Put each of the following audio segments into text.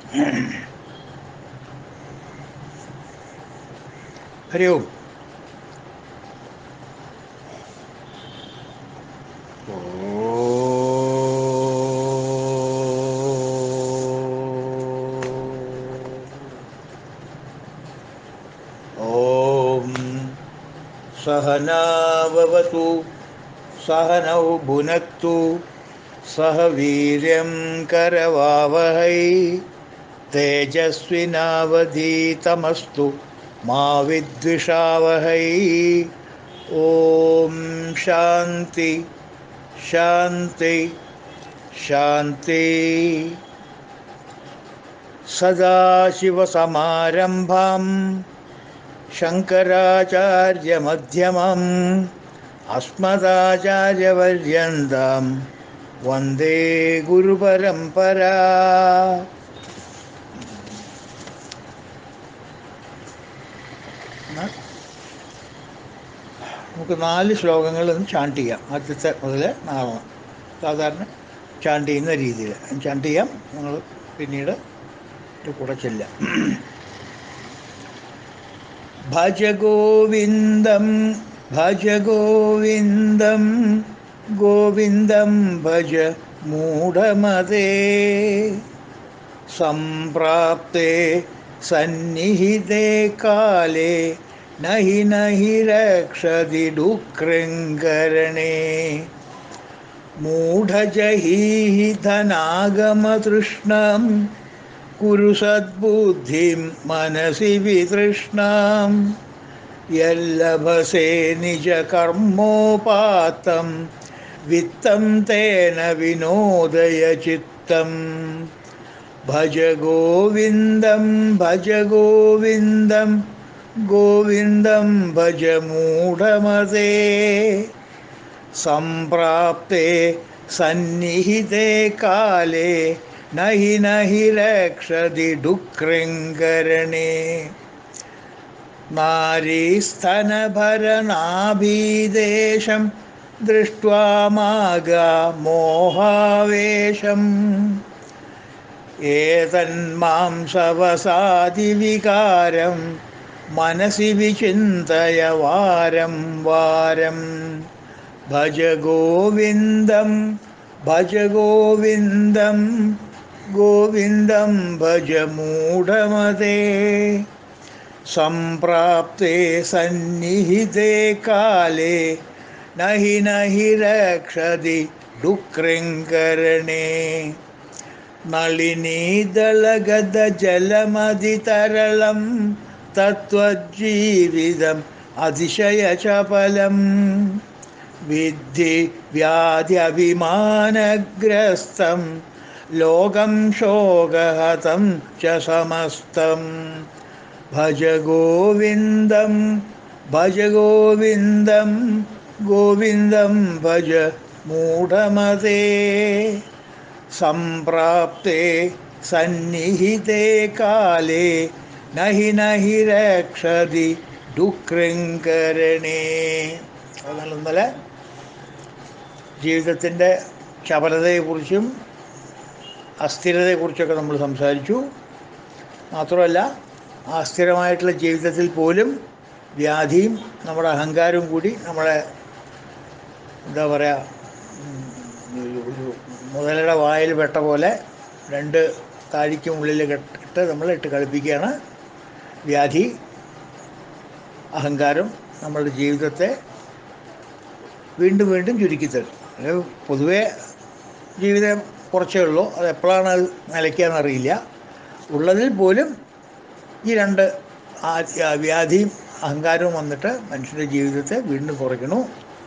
ഹരി ഓം ഓം സഹനാവവതു സഹനൗ ഭുനക്തു സഹ വീര്യം കരവാവഹൈ തേജസ്വിനാവധീതമസ്തു മാ വിദ്വിഷാവഹൈ ഓം ശാന്തി ശാന്തി ശാന്തി സദാശിവസമാരംഭാം ശങ്കരാചാര്യമധ്യമം അസ്മദാചാര്യപര്യന്താം വന്ദേ ഗുരുപരമ്പരാ നമുക്ക് നാല് ശ്ലോകങ്ങൾ ഒന്ന് ചാണ്ട് ചെയ്യാം ആദ്യത്തെ മുതൽ നാളെ സാധാരണ ചാണ്ട് ചെയ്യുന്ന രീതിയിൽ ചാണ്ട് ചെയ്യാം നമ്മൾ പിന്നീട് ഇത് കൂടെ ചെല്ലാം ഭജ ഗോവിന്ദം ഭജ ഗോവിന്ദം ഗോവിന്ദം ഭജ മൂഢമതേ സംപ്രാപ്തേ സന്നിഹിതേ കാലേ നഹി നഹി രക്ഷതി ഡുക്രങ്കരണേ മൂഢജഹീഹി ധനാഗമതൃഷ്ണം കുരു സദ്ബുദ്ധിം മനസി വിതൃഷ്ണാം യല്ലഭസേ നിജകർമ്മോപാത്തം വിത്തം തേന വിനോദയ ചിത്തം ഭജ ഗോവിന്ദം ഭജ ഗോവിന്ദം ഗോവിന്ദം ഭജ മൂഢമതേ സംപ്രാപ്തേ സന്നിഹിതേ കാലേ നഹി നഹി രക്ഷതി ഡുക്രങ്കരണേ നാരീസ്തനഭരനാഭീദേശം ദൃഷ്ട്വാ മാഗാ മോഹാവേശം ഏതന്മാംസവസാദിവികാരം മനസി വിചിന്തയ വാരം വാരം ഭജ ഗോവിന്ദം ഭജ ഗോവിന്ദം ഗോവിന്ദം ഭജ മൂഢമതേ സംപ്രാപ്തേ സന്നിഹിതേ കാലേ നഹി നഹി രക്ഷതി ഡുക്രങ്കരണേ നളിനീദളഗത ജലമതിതരളം തത്വജീവിതം അതിശയചപലം വിദ്ധി വ്യാധ്യഭിമാനഗ്രസ്തം ലോകം ശോകഹതം ച സമസ്തം ഭജ ഗോവിന്ദം ഭജ ഗോവിന്ദം ഗോവിന്ദം ഭജ മൂഢമതേ സംപ്രാപ്തേ സന്നിഹിതേ കാലേ നഹി നഹി രക്ഷതി ഡുക്രങ്കരണേ അതാണ് ഇന്നലെ ജീവിതത്തിൻ്റെ ചപലതയെക്കുറിച്ചും അസ്ഥിരതയെക്കുറിച്ചൊക്കെ നമ്മൾ സംസാരിച്ചു മാത്രമല്ല ആ അസ്ഥിരമായിട്ടുള്ള ജീവിതത്തിൽ പോലും വ്യാധിയും നമ്മുടെ അഹങ്കാരവും കൂടി നമ്മളെ എന്താ പറയുക ഒരു മുതലയുടെ വായിൽ വെട്ട പോലെ രണ്ട് താഴിക്കും ഉള്ളിൽ ഇട്ട് നമ്മൾ ഇട്ട് കളിപ്പിക്കുകയാണ് വ്യാധി അഹങ്കാരം നമ്മളുടെ ജീവിതത്തെ വീണ്ടും വീണ്ടും ചുരുക്കി തരും അത് പൊതുവേ ജീവിതം കുറച്ചേ ഉള്ളൂ അത് എപ്പോഴാണ് അത് നിലയ്ക്കാന്നറിയില്ല ഉള്ളതിൽ പോലും ഈ രണ്ട് ആ വ്യാധിയും അഹങ്കാരവും വന്നിട്ട് മനുഷ്യൻ്റെ ജീവിതത്തെ വീണ്ടും കുറയ്ക്കണു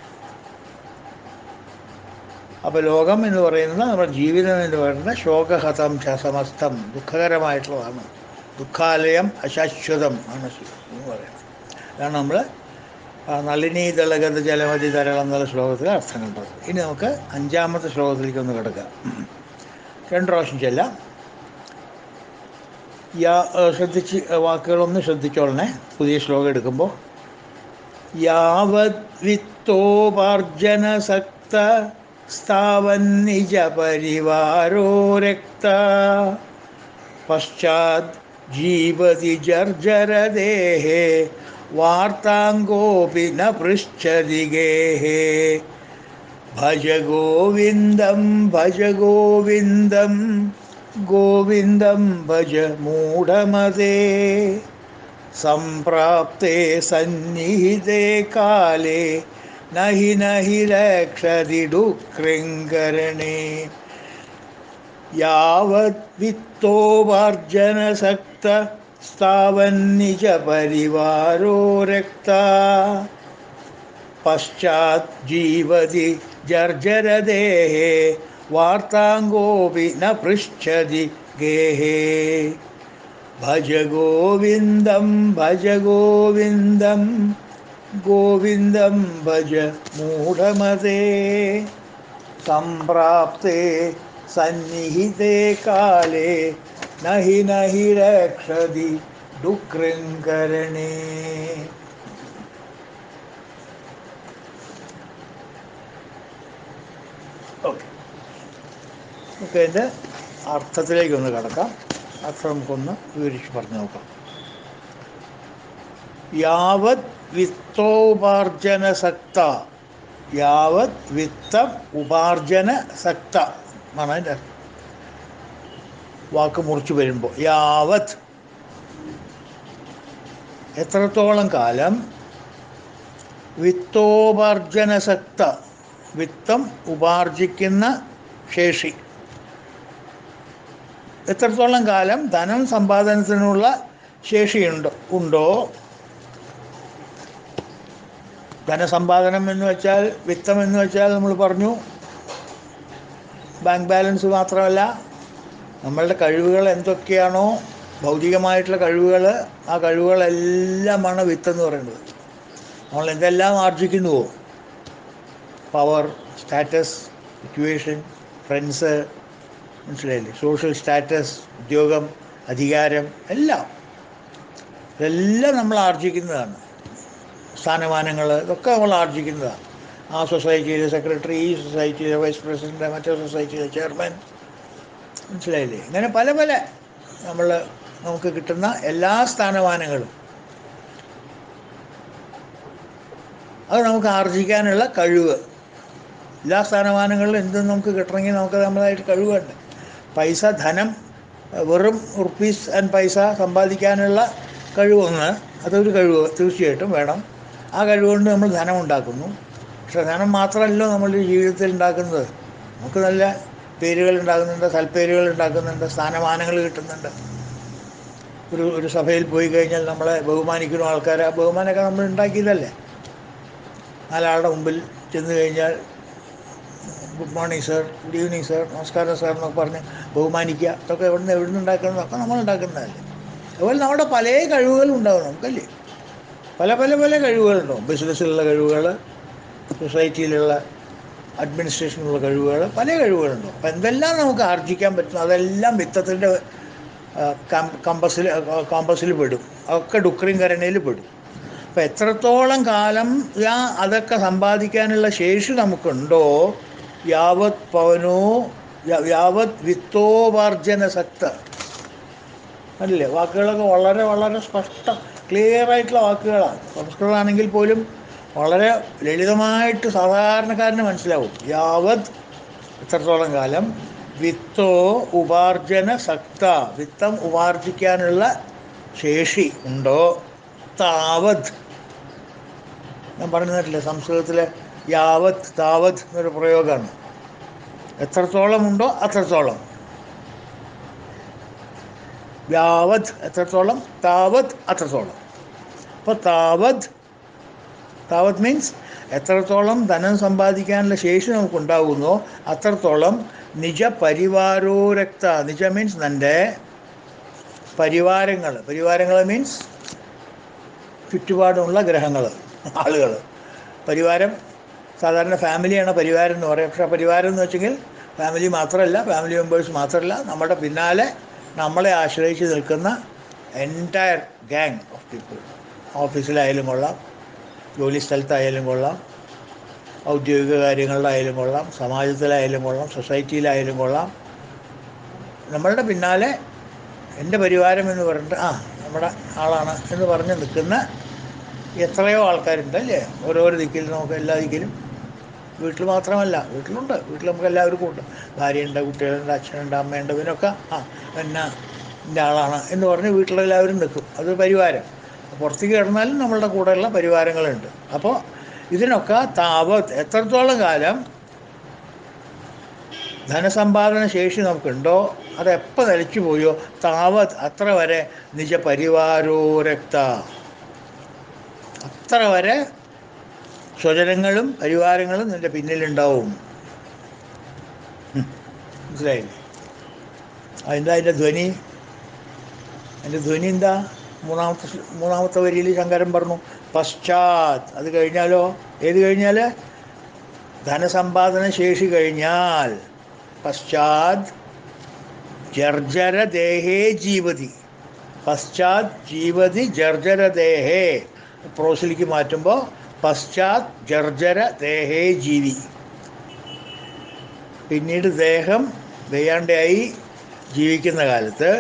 അപ്പോൾ ലോകം എന്ന് പറയുന്നത് നമ്മുടെ ജീവിതം എന്ന് പറയുന്നത് ശോകഹതം സമസ്തം ദുഃഖകരമായിട്ടുള്ളതാണ് ദുഃഖാലയം അശാശ്വതം ആണ് എന്ന് പറയുന്നത് അതാണ് നമ്മൾ നളിനി ദളഗത ജലമതി തരളം എന്നുള്ള ശ്ലോകത്തിൽ അർത്ഥം കണ്ടത് ഇനി നമുക്ക് അഞ്ചാമത്തെ ശ്ലോകത്തിലേക്ക് ഒന്ന് കിടക്കാം രണ്ട് പ്രാവശ്യം ചെല്ലാം യാ ശ്രദ്ധിച്ച് വാക്കുകളൊന്ന് ശ്രദ്ധിച്ചോളണേ പുതിയ ശ്ലോകം എടുക്കുമ്പോൾ യാവത് വിത്തോപാർജന സക്ത സ്ഥാവൻ നിജ പരിവാരോ രക്ത പശ്ചാത് ജീവതി ജർജരദേഹേ വാർത്താങ്കോപി ന പൃച്ഛതി ഗേഹേ ഭജ ഗോവിന്ദം ഭജ ഗോവിന്ദം ഗോവിന്ദം ഭജ മൂഢമതേ സംപ്രാപ്തേ സന്നിഹിതേ കാലേ നഹി നഹി രക്ഷതി ഡുക്രിങ്കരണേ യാവത് വിത്തോപാർജനസക്ത സ്ഥാവന്നിജ പരിവാരോ രക്ത പശ്ചാത് ജീവതി ജർജരദേഹേ വാർത്താങ്കോപി ന പൃച്ഛതി ഗേഹേ ഭജ ഗോവിന്ദം ഭജ ഗോവിന്ദം ഗോവിന്ദം ഭജ മൂഢമതേ സംപ്രാപ്തേ സന്നിഹിതേ കാലേ നഹി നഹി രക്ഷതി ഡുക്രങ്കരണേ ഓക്കെ നമുക്ക് അതിൻ്റെ അർത്ഥത്തിലേക്കൊന്ന് കടക്കാം അർത്ഥം നമുക്കൊന്ന് വിവരിച്ച് പറഞ്ഞു നോക്കാം യാവത് വിത്തോപാർജന സക്ത യാവത് വിത്തം ഉപാർജന സക്ത എന്നാണ് അതിൻ്റെ അർത്ഥം വാക്ക് മുറിച്ച് വരുമ്പോൾ യാവത് എത്രത്തോളം കാലം വിത്തോപാർജന സക്ത വിത്തം ഉപാർജിക്കുന്ന ശേഷി എത്രത്തോളം കാലം ധനം സമ്പാദനത്തിനുള്ള ശേഷിയുണ്ടോ ഉണ്ടോ ധനസമ്പാദനം എന്ന് വെച്ചാൽ വിത്തം എന്ന് വെച്ചാൽ നമ്മൾ പറഞ്ഞു ബാങ്ക് ബാലൻസ് മാത്രമല്ല നമ്മളുടെ കഴിവുകൾ എന്തൊക്കെയാണോ ഭൗതികമായിട്ടുള്ള കഴിവുകൾ ആ കഴിവുകളെല്ലാമാണ് വിത്തെന്ന് പറയുന്നത് നമ്മൾ എന്തെല്ലാം ആർജിക്കുന്നുവോ പവർ സ്റ്റാറ്റസ് സിറ്റുവേഷൻ ഫ്രണ്ട്സ് മനസ്സിലായില്ലേ സോഷ്യൽ സ്റ്റാറ്റസ് ഉദ്യോഗം അധികാരം എല്ലാം ഇതെല്ലാം നമ്മൾ ആർജിക്കുന്നതാണ് സ്ഥാനമാനങ്ങൾ ഇതൊക്കെ നമ്മൾ ആർജിക്കുന്നതാണ് ആ സൊസൈറ്റിയിലെ സെക്രട്ടറി ഈ സൊസൈറ്റിയിലെ വൈസ് പ്രസിഡന്റ് മറ്റേ സൊസൈറ്റിയിലെ ചെയർമാൻ മനസ്സിലായില്ലേ ഇങ്ങനെ പല പല നമ്മൾ നമുക്ക് കിട്ടുന്ന എല്ലാ സ്ഥാനമാനങ്ങളും അത് നമുക്ക് ആർജിക്കാനുള്ള കഴിവ് എല്ലാ സ്ഥാനമാനങ്ങളിലും എന്തും നമുക്ക് കിട്ടണമെങ്കിൽ നമുക്ക് നമ്മളായിട്ട് കഴിവുണ്ട് പൈസ ധനം വെറും റുപ്പീസ് ആൻഡ് പൈസ സമ്പാദിക്കാനുള്ള കഴിവൊന്ന് അതൊരു കഴിവ് തീർച്ചയായിട്ടും വേണം ആ കഴിവുകൊണ്ട് നമ്മൾ ധനം ഉണ്ടാക്കുന്നു പക്ഷെ ധനം മാത്രമല്ലോ നമ്മളുടെ ജീവിതത്തിൽ ഉണ്ടാക്കുന്നത് നമുക്ക് നല്ല പേരുകൾ ഉണ്ടാകുന്നുണ്ട് സൽപ്പേരുകൾ ഉണ്ടാക്കുന്നുണ്ട് സ്ഥാനമാനങ്ങൾ കിട്ടുന്നുണ്ട് ഒരു ഒരു സഭയിൽ പോയി കഴിഞ്ഞാൽ നമ്മളെ ബഹുമാനിക്കുന്ന ആൾക്കാർ ആ ബഹുമാനമൊക്കെ നമ്മൾ ഉണ്ടാക്കിയതല്ലേ നാലാളുടെ മുമ്പിൽ ചെന്ന് കഴിഞ്ഞാൽ good morning sir good evening sir നമസ്കാരം സാർ എന്നൊക്കെ പറഞ്ഞ് ബഹുമാനിക്കുക അതൊക്കെ എവിടെ നിന്ന് എവിടെ നിന്ന് ഉണ്ടാക്കുന്നതൊക്കെ നമ്മൾ ഉണ്ടാക്കുന്നതല്ലേ അതുപോലെ നമ്മുടെ പല കഴിവുകളും ഉണ്ടാവും നമുക്കല്ലേ പല പല പല കഴിവുകളുണ്ടാവും ബിസിനസ്സിലുള്ള കഴിവുകൾ സൊസൈറ്റിയിലുള്ള അഡ്മിനിസ്ട്രേഷനിലുള്ള കഴിവുകൾ പല കഴിവുകളുണ്ടാവും അപ്പം എന്തെല്ലാം നമുക്ക് ആർജിക്കാൻ പറ്റും അതെല്ലാം വിത്തത്തിൻ്റെ കമ്പസിൽ കോമ്പസിൽ പെടും അതൊക്കെ ഡുക്രിയും കരണയിൽ പെടും അപ്പം എത്രത്തോളം കാലം ആ അതൊക്കെ സമ്പാദിക്കാനുള്ള ശേഷി നമുക്കുണ്ടോ യാവത് പവനോ യ- യാവത് വിത്തോപാർജന സക്ത അല്ലേ വാക്കുകളൊക്കെ വളരെ വളരെ സ്പഷ്ടം ക്ലിയർ ആയിട്ടുള്ള വാക്കുകളാണ് സംസ്കൃതമാണെങ്കിൽ പോലും വളരെ ലളിതമായിട്ട് സാധാരണക്കാരന് മനസ്സിലാവും യാവത് എത്രത്തോളം കാലം വിത്തോ ഉപാർജന സക്ത വിത്തം ഉപാർജിക്കാനുള്ള ശേഷി ഉണ്ടോ താവത് ഞാൻ പറഞ്ഞു തന്നിട്ടില്ലേ സംസ്കൃതത്തിലെ യാവത് താവത് എന്നൊരു പ്രയോഗമാണ് എത്രത്തോളം ഉണ്ടോ അത്രത്തോളം യാവത് എത്രത്തോളം താവത് അത്രത്തോളം അപ്പോൾ താവത് താവത് മീൻസ് എത്രത്തോളം ധനം സമ്പാദിക്കാനുള്ള ശേഷി നമുക്കുണ്ടാകുന്നോ അത്രത്തോളം നിജ പരിവാരോ രക്ത നിജ മീൻസ് നിൻ്റെ പരിവാരങ്ങൾ പരിവാരങ്ങൾ മീൻസ് ചുറ്റുപാടുമുള്ള ഗ്രഹങ്ങൾ ആളുകൾ പരിവാരം സാധാരണ ഫാമിലിയാണ് പരിവാരം എന്ന് പറയുക പക്ഷേ പരിവാരം എന്ന് വെച്ചെങ്കിൽ ഫാമിലി മാത്രമല്ല ഫാമിലി മെമ്പേഴ്സ് മാത്രമല്ല നമ്മുടെ പിന്നാലെ നമ്മളെ ആശ്രയിച്ച് നിൽക്കുന്ന എൻറ്റയർ ഗാങ് ഓഫ് പീപ്പിൾ ഓഫീസിലായാലും കൊള്ളാം ജോലി സ്ഥലത്തായാലും കൊള്ളാം ഔദ്യോഗിക കാര്യങ്ങളിലായാലും കൊള്ളാം സമാജത്തിലായാലും കൊള്ളാം സൊസൈറ്റിയിലായാലും കൊള്ളാം നമ്മളുടെ പിന്നാലെ എൻ്റെ പരിവാരം എന്ന് പറഞ്ഞിട്ട് ആ നമ്മുടെ ആളാണ് എന്ന് പറഞ്ഞ് നിൽക്കുന്ന എത്രയോ ആൾക്കാരുണ്ട് അല്ലേ ഓരോരോ ദിക്കിലും നമുക്ക് എല്ലാ ദിക്കിലും വീട്ടിൽ മാത്രമല്ല വീട്ടിലുണ്ട് വീട്ടിൽ നമുക്ക് എല്ലാവർക്കും ഉണ്ട് ഭാര്യയുണ്ട് കുട്ടികളുണ്ട് അച്ഛനുണ്ട് അമ്മയുണ്ട് ഇതിനൊക്കെ ആ എന്നാ എൻ്റെ ആളാണ് എന്ന് പറഞ്ഞ് വീട്ടിലെല്ലാവരും നിൽക്കും അത് പരിവാരം പുറത്തേക്ക് കിടന്നാലും നമ്മളുടെ കൂടെയുള്ള പരിവാരങ്ങളുണ്ട് അപ്പോൾ ഇതിനൊക്കെ താപത്ത് എത്രത്തോളം കാലം ധനസമ്പാദന ശേഷി നമുക്കുണ്ടോ അത് എപ്പോൾ നിലച്ചു പോയോ താവത് അത്ര വരെ നിജ പരിവാരോ രക്ത അത്ര വരെ സ്വജനങ്ങളും പരിവാരങ്ങളും നിന്റെ പിന്നിലുണ്ടാവും ഉം. മനസ്സിലായില്ലേ അതെന്താ അതിൻ്റെ ധ്വനി അതിൻ്റെ ധ്വനി എന്താ മൂന്നാമത്തെ ശ്ല- മൂന്നാമത്തെ വരിയിൽ ശങ്കരൻ പറഞ്ഞു പശ്ചാത് അത് കഴിഞ്ഞാലോ ഏത് കഴിഞ്ഞാൽ ധനസമ്പാദന ശേഷി കഴിഞ്ഞാൽ പശ്ചാത് ജർജര ദേഹേ ജീവതി പശ്ചാത് ജീവതി ജർജര ദേഹേ പ്രോസിലേക്ക് മാറ്റുമ്പോൾ പശ്ചാത് ജർജര ദേഹേ ജീവി പിന്നീട് ദേഹം വയ്യാണ്ടായി ജീവിക്കുന്ന കാലത്ത്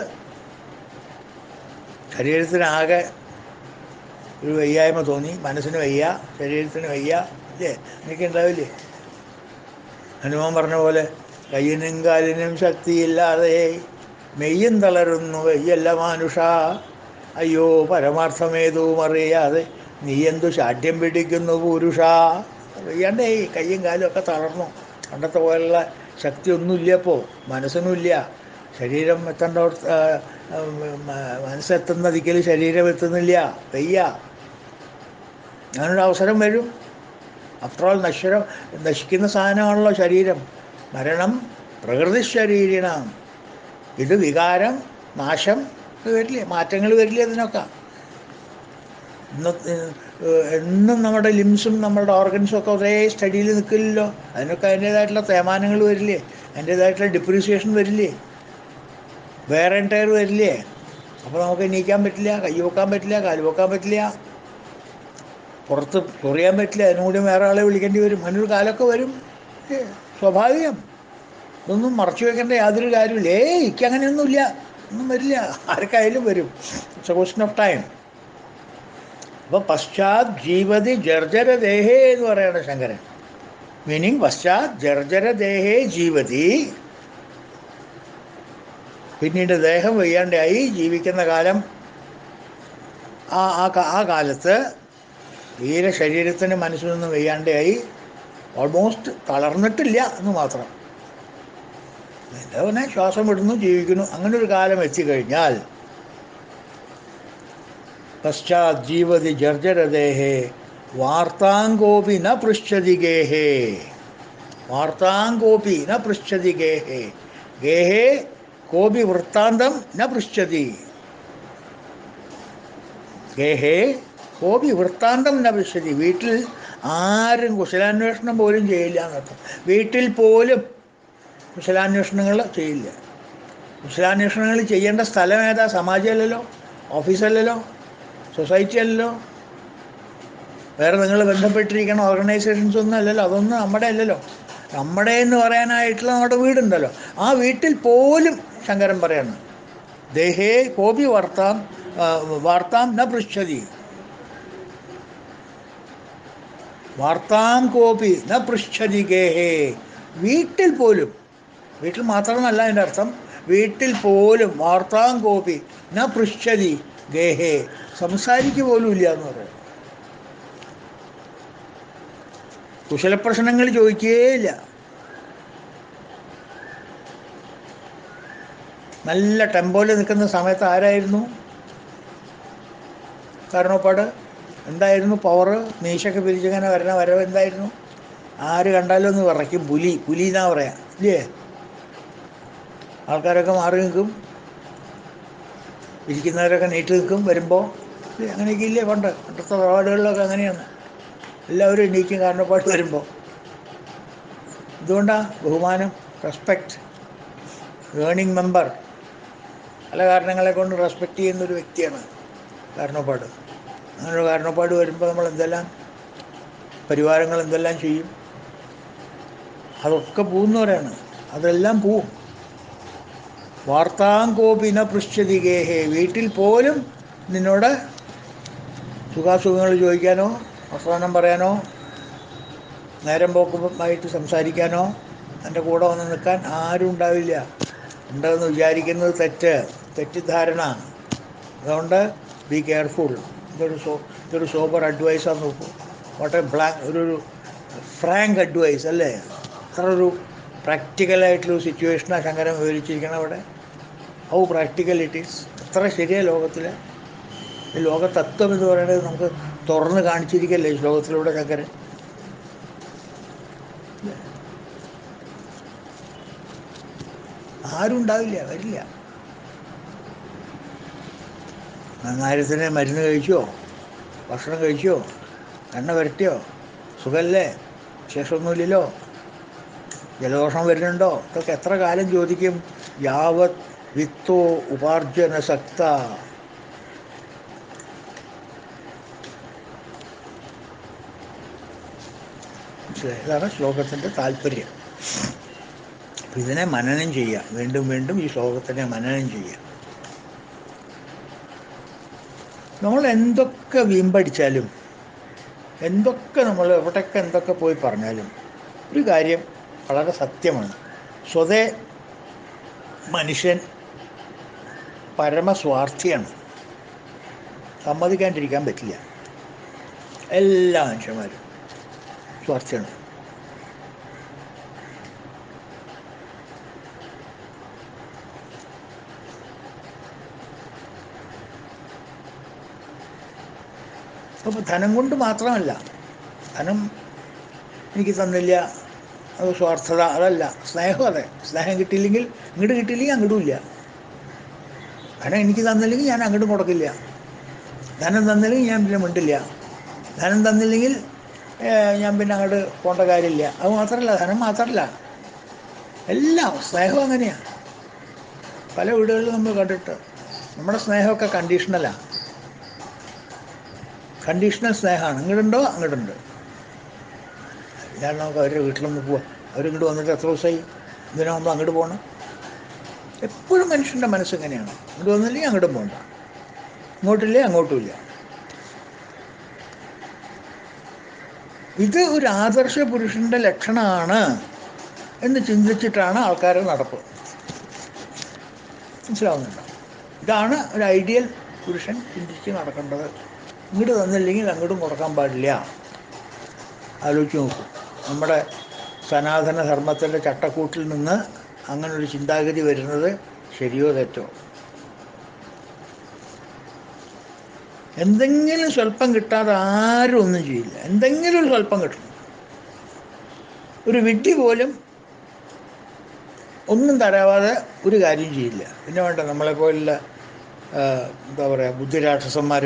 ശരീരത്തിനാകെ ഒരു വയ്യായ്മ തോന്നി മനസ്സിന് വയ്യ ശരീരത്തിന് വയ്യ ഇല്ലേ എനിക്ക് ഉണ്ടാവില്ലേ ഹനുമാൻ പറഞ്ഞ പോലെ കയ്യിനും കാലിനും ശക്തിയില്ലാതെ മെയ്യും തളരുന്നു വയ്യല്ല മാനുഷ അയ്യോ പരമാർത്ഥമേതും അറിയാതെ നീ എന്തു ശാഠ്യം പിടിക്കുന്നു പുരുഷ വയ്യാണ്ടേ കയ്യും കാലും ഒക്കെ തളർന്നു പണ്ടത്തെ പോലുള്ള ശക്തി ഒന്നുമില്ല ഇപ്പോൾ മനസ്സിനുമില്ല ശരീരം എത്തേണ്ട മനസ്സെത്തുന്ന ദിക്കിൽ ശരീരം എത്തുന്നില്ല വയ്യ അങ്ങനൊരു അവസരം വരും അഫ്റ്റർ ഓൾ നശ്വരം നശിക്കുന്ന സാധനമാണല്ലോ ശരീരം മരണം പ്രകൃതി ശരീരം ഇത് വികാരം നാശം ഇത് വരില്ലേ മാറ്റങ്ങൾ വരില്ലേ അതിനൊക്കെ ഇന്ന് ഏഹ് എന്നും നമ്മുടെ ലിംസും നമ്മുടെ ഓർഗൻസും ഒക്കെ ഒരേ സ്റ്റഡിയിൽ നിൽക്കില്ലല്ലോ അതിനൊക്കെ അതിൻ്റേതായിട്ടുള്ള തേമാനങ്ങൾ വരില്ലേ അതിൻ്റേതായിട്ടുള്ള ഡിപ്രീസിയേഷൻ വരില്ലേ വേറെ ടയർ വരില്ലേ അപ്പോൾ നമുക്ക് എണീക്കാൻ പറ്റില്ല കൈ വെക്കാൻ പറ്റില്ല കാല് വെക്കാൻ പറ്റില്ല പുറത്ത് ചൊറിയാൻ പറ്റില്ല അതിനും കൂടി വേറെ ആളെ വിളിക്കേണ്ടി വരും അതിനൊരു കാലമൊക്കെ വരും ഏ, സ്വാഭാവികം ഇതൊന്നും മറച്ചു വെക്കേണ്ട യാതൊരു കാര്യമില്ല ഏയ് എനിക്ക് അങ്ങനെയൊന്നുമില്ല ഒന്നും വരില്ല ആർക്കായാലും വരും it's a question of time അപ്പോൾ പശ്ചാത് ജീവതി ജർജര ദേഹേ എന്ന് പറയാണ് ശങ്കരൻ മീനിങ് പശ്ചാത് ജർജര ദേഹേ ജീവതി പിന്നീട് ദേഹം വയ്യാണ്ടായി ജീവിക്കുന്ന കാലം ആ ആ കാ- ആ കാലത്ത് തീരെ ശരീരത്തിന് മനസ്സിലൊന്നും വയ്യാണ്ടായി ഓൾമോസ്റ്റ് തളർന്നിട്ടില്ല എന്ന് മാത്രം പിന്നെ ശ്വാസം വിടുന്നു ജീവിക്കുന്നു അങ്ങനെ ഒരു കാലം എത്തിക്കഴിഞ്ഞാൽ പശ്ചാത് ജീവതി ജർജരദേഹേ വാർത്താങ്കോപി ന പൃച്ഛതി ഗേഹേ വാർത്താങ്കോപി ന പൃച്ഛതി ഗേഹേ ഗേഹേ കോപി വൃത്താന്തം ന പൃച്ഛതി ഗേഹേ കോപി വൃത്താന്തം ന പൃച്ഛതി വീട്ടിൽ ആരും കുശലാന്വേഷണം പോലും ചെയ്യില്ല എന്നർത്ഥം വീട്ടിൽ പോലും കുശലാന്വേഷണങ്ങൾ ചെയ്യില്ല കുശലാന്വേഷണങ്ങൾ ചെയ്യേണ്ട സ്ഥലം ഏതാ സമാജമല്ലല്ലോ ഓഫീസല്ലല്ലോ സൊസൈറ്റി അല്ലല്ലോ വേറെ നിങ്ങൾ ബന്ധപ്പെട്ടിരിക്കുന്ന ഓർഗനൈസേഷൻസ് ഒന്നും അല്ലല്ലോ അതൊന്നും നമ്മുടെ അല്ലല്ലോ നമ്മുടെ എന്ന് പറയാനായിട്ടുള്ള നമ്മുടെ വീടുണ്ടല്ലോ ആ വീട്ടിൽ പോലും ശങ്കരൻ പറയാണ് ദേഹേ കോപി വാർത്താം ആ, വാർത്താം ന പൃച്ഛതി വാർത്താം കോപി ന പൃച്ഛതി ഗേഹേ വീട്ടിൽ പോലും വീട്ടിൽ മാത്രമല്ല അതിൻ്റെ അർത്ഥം വീട്ടിൽ പോലും വാർത്താം കോപി ന പൃച്ഛതി ഗേഹേ സംസാരിക്കുക പോലും ഇല്ല എന്ന് പറയും കുശലപ്രശ്നങ്ങൾ ചോദിക്കുകയില്ല നല്ല ടെമ്പോയിൽ നിൽക്കുന്ന സമയത്ത് ആരായിരുന്നു കാരണപ്പാട് എന്തായിരുന്നു പവർ മീശൊക്കെ പിരിച്ചിങ്ങനെ വരണ വരവ് എന്തായിരുന്നു ആര് കണ്ടാലും ഒന്ന് വിറയ്ക്കും പുലി പുലി എന്നാ പറയാം ഇല്ലേ ആൾക്കാരൊക്കെ മാറി നിൽക്കും ഇരിക്കുന്നവരൊക്കെ നീട്ടി നിൽക്കും വരുമ്പോൾ അങ്ങനെയൊക്കെ ഇല്ലേ പണ്ട് പണ്ടത്തെ തറവാടുകളിലൊക്കെ അങ്ങനെയാണ് എല്ലാവരും എണീക്കും കാരണപ്പാട് വരുമ്പോൾ ഇതുകൊണ്ടാ ബഹുമാനം റെസ്പെക്റ്റ് ഗേണിംഗ് മെമ്പർ പല കാരണങ്ങളെ കൊണ്ട് റെസ്പെക്റ്റ് ചെയ്യുന്ന ഒരു വ്യക്തിയാണ് കാരണപ്പാട് അങ്ങനെ ഒരു കാരണപ്പാട് വരുമ്പോൾ നമ്മൾ എന്തെല്ലാം പരിവാരങ്ങൾ എന്തെല്ലാം ചെയ്യും അതൊക്കെ പോകുന്നവരാണ് അതെല്ലാം പോവും വാർത്താങ്കോപിന പൃശ്യതി ഗേഹേ വീട്ടിൽ പോലും നിന്നോട് സുഖാസുഖങ്ങൾ ചോദിക്കാനോ വർത്തമാനം പറയാനോ നേരം പോക്കുമായിട്ട് സംസാരിക്കാനോ എൻ്റെ കൂടെ വന്ന് നിൽക്കാൻ ആരും ഉണ്ടാവില്ല ഉണ്ടെന്ന് വിചാരിക്കുന്നത് തെറ്റ് തെറ്റിദ്ധാരണ അതുകൊണ്ട് ബി കെയർഫുൾ ഇതൊരു സോ ഇതൊരു സോബർ അഡ്വൈസാന്ന് നോക്കൂ വാട്ട് ബ്ലാക്ക് ഒരു ഫ്രാങ്ക് അഡ്വൈസ് അല്ലേ അത്ര ഒരു പ്രാക്ടിക്കലായിട്ടുള്ള സിറ്റുവേഷനാണ് ശങ്കരൻ വിവരിച്ചിരിക്കണം അവിടെ ഹൗ പ്രാക്ടിക്കൽ ഇറ്റ് ഈസ് അത്ര ശരിയാണ് ലോകത്തിൽ ഈ ലോക തത്വം എന്ന് പറയുന്നത് നമുക്ക് തുറന്ന് കാണിച്ചിരിക്കല്ലേ ഈ ശ്ലോകത്തിലൂടെ ശങ്കരൻ ആരും ഉണ്ടാവില്ല വരില്ല നന്നായിരത്തിന് മരുന്ന് കഴിച്ചോ ഭക്ഷണം കഴിച്ചോ എണ്ണ വരട്ടിയോ സുഖല്ലേ വിശേഷമൊന്നുമില്ലല്ലോ ജലദോഷം വരുന്നുണ്ടോ ഇതൊക്കെ എത്ര കാലം ചോദിക്കും യാവത് വിത്തോ ഉപാർജന സക്ത മനസ്സിലായി? ഇതാണ് ശ്ലോകത്തിൻ്റെ താല്പര്യം അപ്പം ഇതിനെ മനനം ചെയ്യുക വീണ്ടും വീണ്ടും ഈ ശ്ലോകത്തിനെ മനനം ചെയ്യുക നമ്മൾ എന്തൊക്കെ വീമ്പടിച്ചാലും എന്തൊക്കെ നമ്മൾ എവിടെയൊക്കെ എന്തൊക്കെ പോയി പറഞ്ഞാലും ഒരു കാര്യം വളരെ സത്യമാണ് സ്വതേ മനുഷ്യൻ പരമസ്വാർത്ഥിയാണ് സമ്മതിക്കാണ്ടിരിക്കാൻ പറ്റില്ല എല്ലാ മനുഷ്യന്മാരും സ്വാർത്ഥിയാണ് അപ്പോൾ ധനം കൊണ്ട് മാത്രമല്ല ധനം എനിക്ക് തന്നില്ല അത് സ്വാർത്ഥത അതല്ല സ്നേഹം അതെ സ്നേഹം കിട്ടിയില്ലെങ്കിൽ ഇങ്ങോട്ട് കിട്ടിയില്ലെങ്കിൽ അങ്ങോട്ടും ഇല്ല ധനം എനിക്ക് തന്നില്ലെങ്കിൽ ഞാൻ അങ്ങോട്ടും കൊടുക്കില്ല ധനം തന്നില്ലെങ്കിൽ ഞാൻ പിന്നെ മിണ്ടില്ല ധനം തന്നില്ലെങ്കിൽ ഏഹ്, ഞാൻ പിന്നെ അങ്ങോട്ട് പോകേണ്ട കാര്യമില്ല അത് മാത്രമല്ല ധനം മാത്രമല്ല എല്ലാം സ്നേഹം അങ്ങനെയാണ് പല വീടുകളിലും നമ്മൾ കണ്ടിട്ട് നമ്മുടെ സ്നേഹമൊക്കെ കണ്ടീഷണലാണ് കണ്ടീഷണൽ സ്നേഹമാണ് ഇങ്ങോട്ടുണ്ടോ അങ്ങോട്ടുണ്ട് ഇതാണ് നമുക്ക് അവരുടെ വീട്ടിലൊന്ന് പോവാം അവരിങ്ങോട്ട് വന്നിട്ട് എത്ര ദിവസമായി ഇതിനാ നമ്മൾ അങ്ങോട്ട് പോകണം എപ്പോഴും മനുഷ്യൻ്റെ മനസ്സ് ഇങ്ങനെയാണ് ഇങ്ങോട്ട് വന്നില്ലെങ്കിൽ അങ്ങോട്ടും പോകണ്ട ഇങ്ങോട്ടില്ലേ അങ്ങോട്ടും ഇല്ല ഇത് ഒരു ആദർശ പുരുഷൻ്റെ ലക്ഷണമാണ് എന്ന് ചിന്തിച്ചിട്ടാണ് ആൾക്കാർ നടപ്പ് മനസ്സിലാവുന്നുണ്ടോ ഇതാണ് ഒരു ഐഡിയൽ പുരുഷൻ ചിന്തിച്ച് നടക്കേണ്ടത് ഇങ്ങോട്ട് തന്നില്ലെങ്കിൽ അങ്ങോട്ടും കൊടുക്കാൻ പാടില്ല ആലോചിച്ച് നോക്കൂ നമ്മുടെ സനാതന ധർമ്മത്തിൻ്റെ ചട്ടക്കൂട്ടിൽ നിന്ന് അങ്ങനെ ഒരു ചിന്താഗതി വരുന്നത് ശരിയോ തെറ്റോ എന്തെങ്കിലും സ്വല്പം കിട്ടാതെ ആരും ഒന്നും ചെയ്യില്ല എന്തെങ്കിലും ഒരു സ്വല്പം കിട്ടണം ഒരു വിഡ്ഢി പോലും ഒന്നും തരാവാതെ ഒരു കാര്യം ചെയ്യില്ല പിന്നെ വേണ്ട നമ്മളെ പോലുള്ള ആ, എന്താ പറയുക ബുദ്ധിരാക്ഷസന്മാർ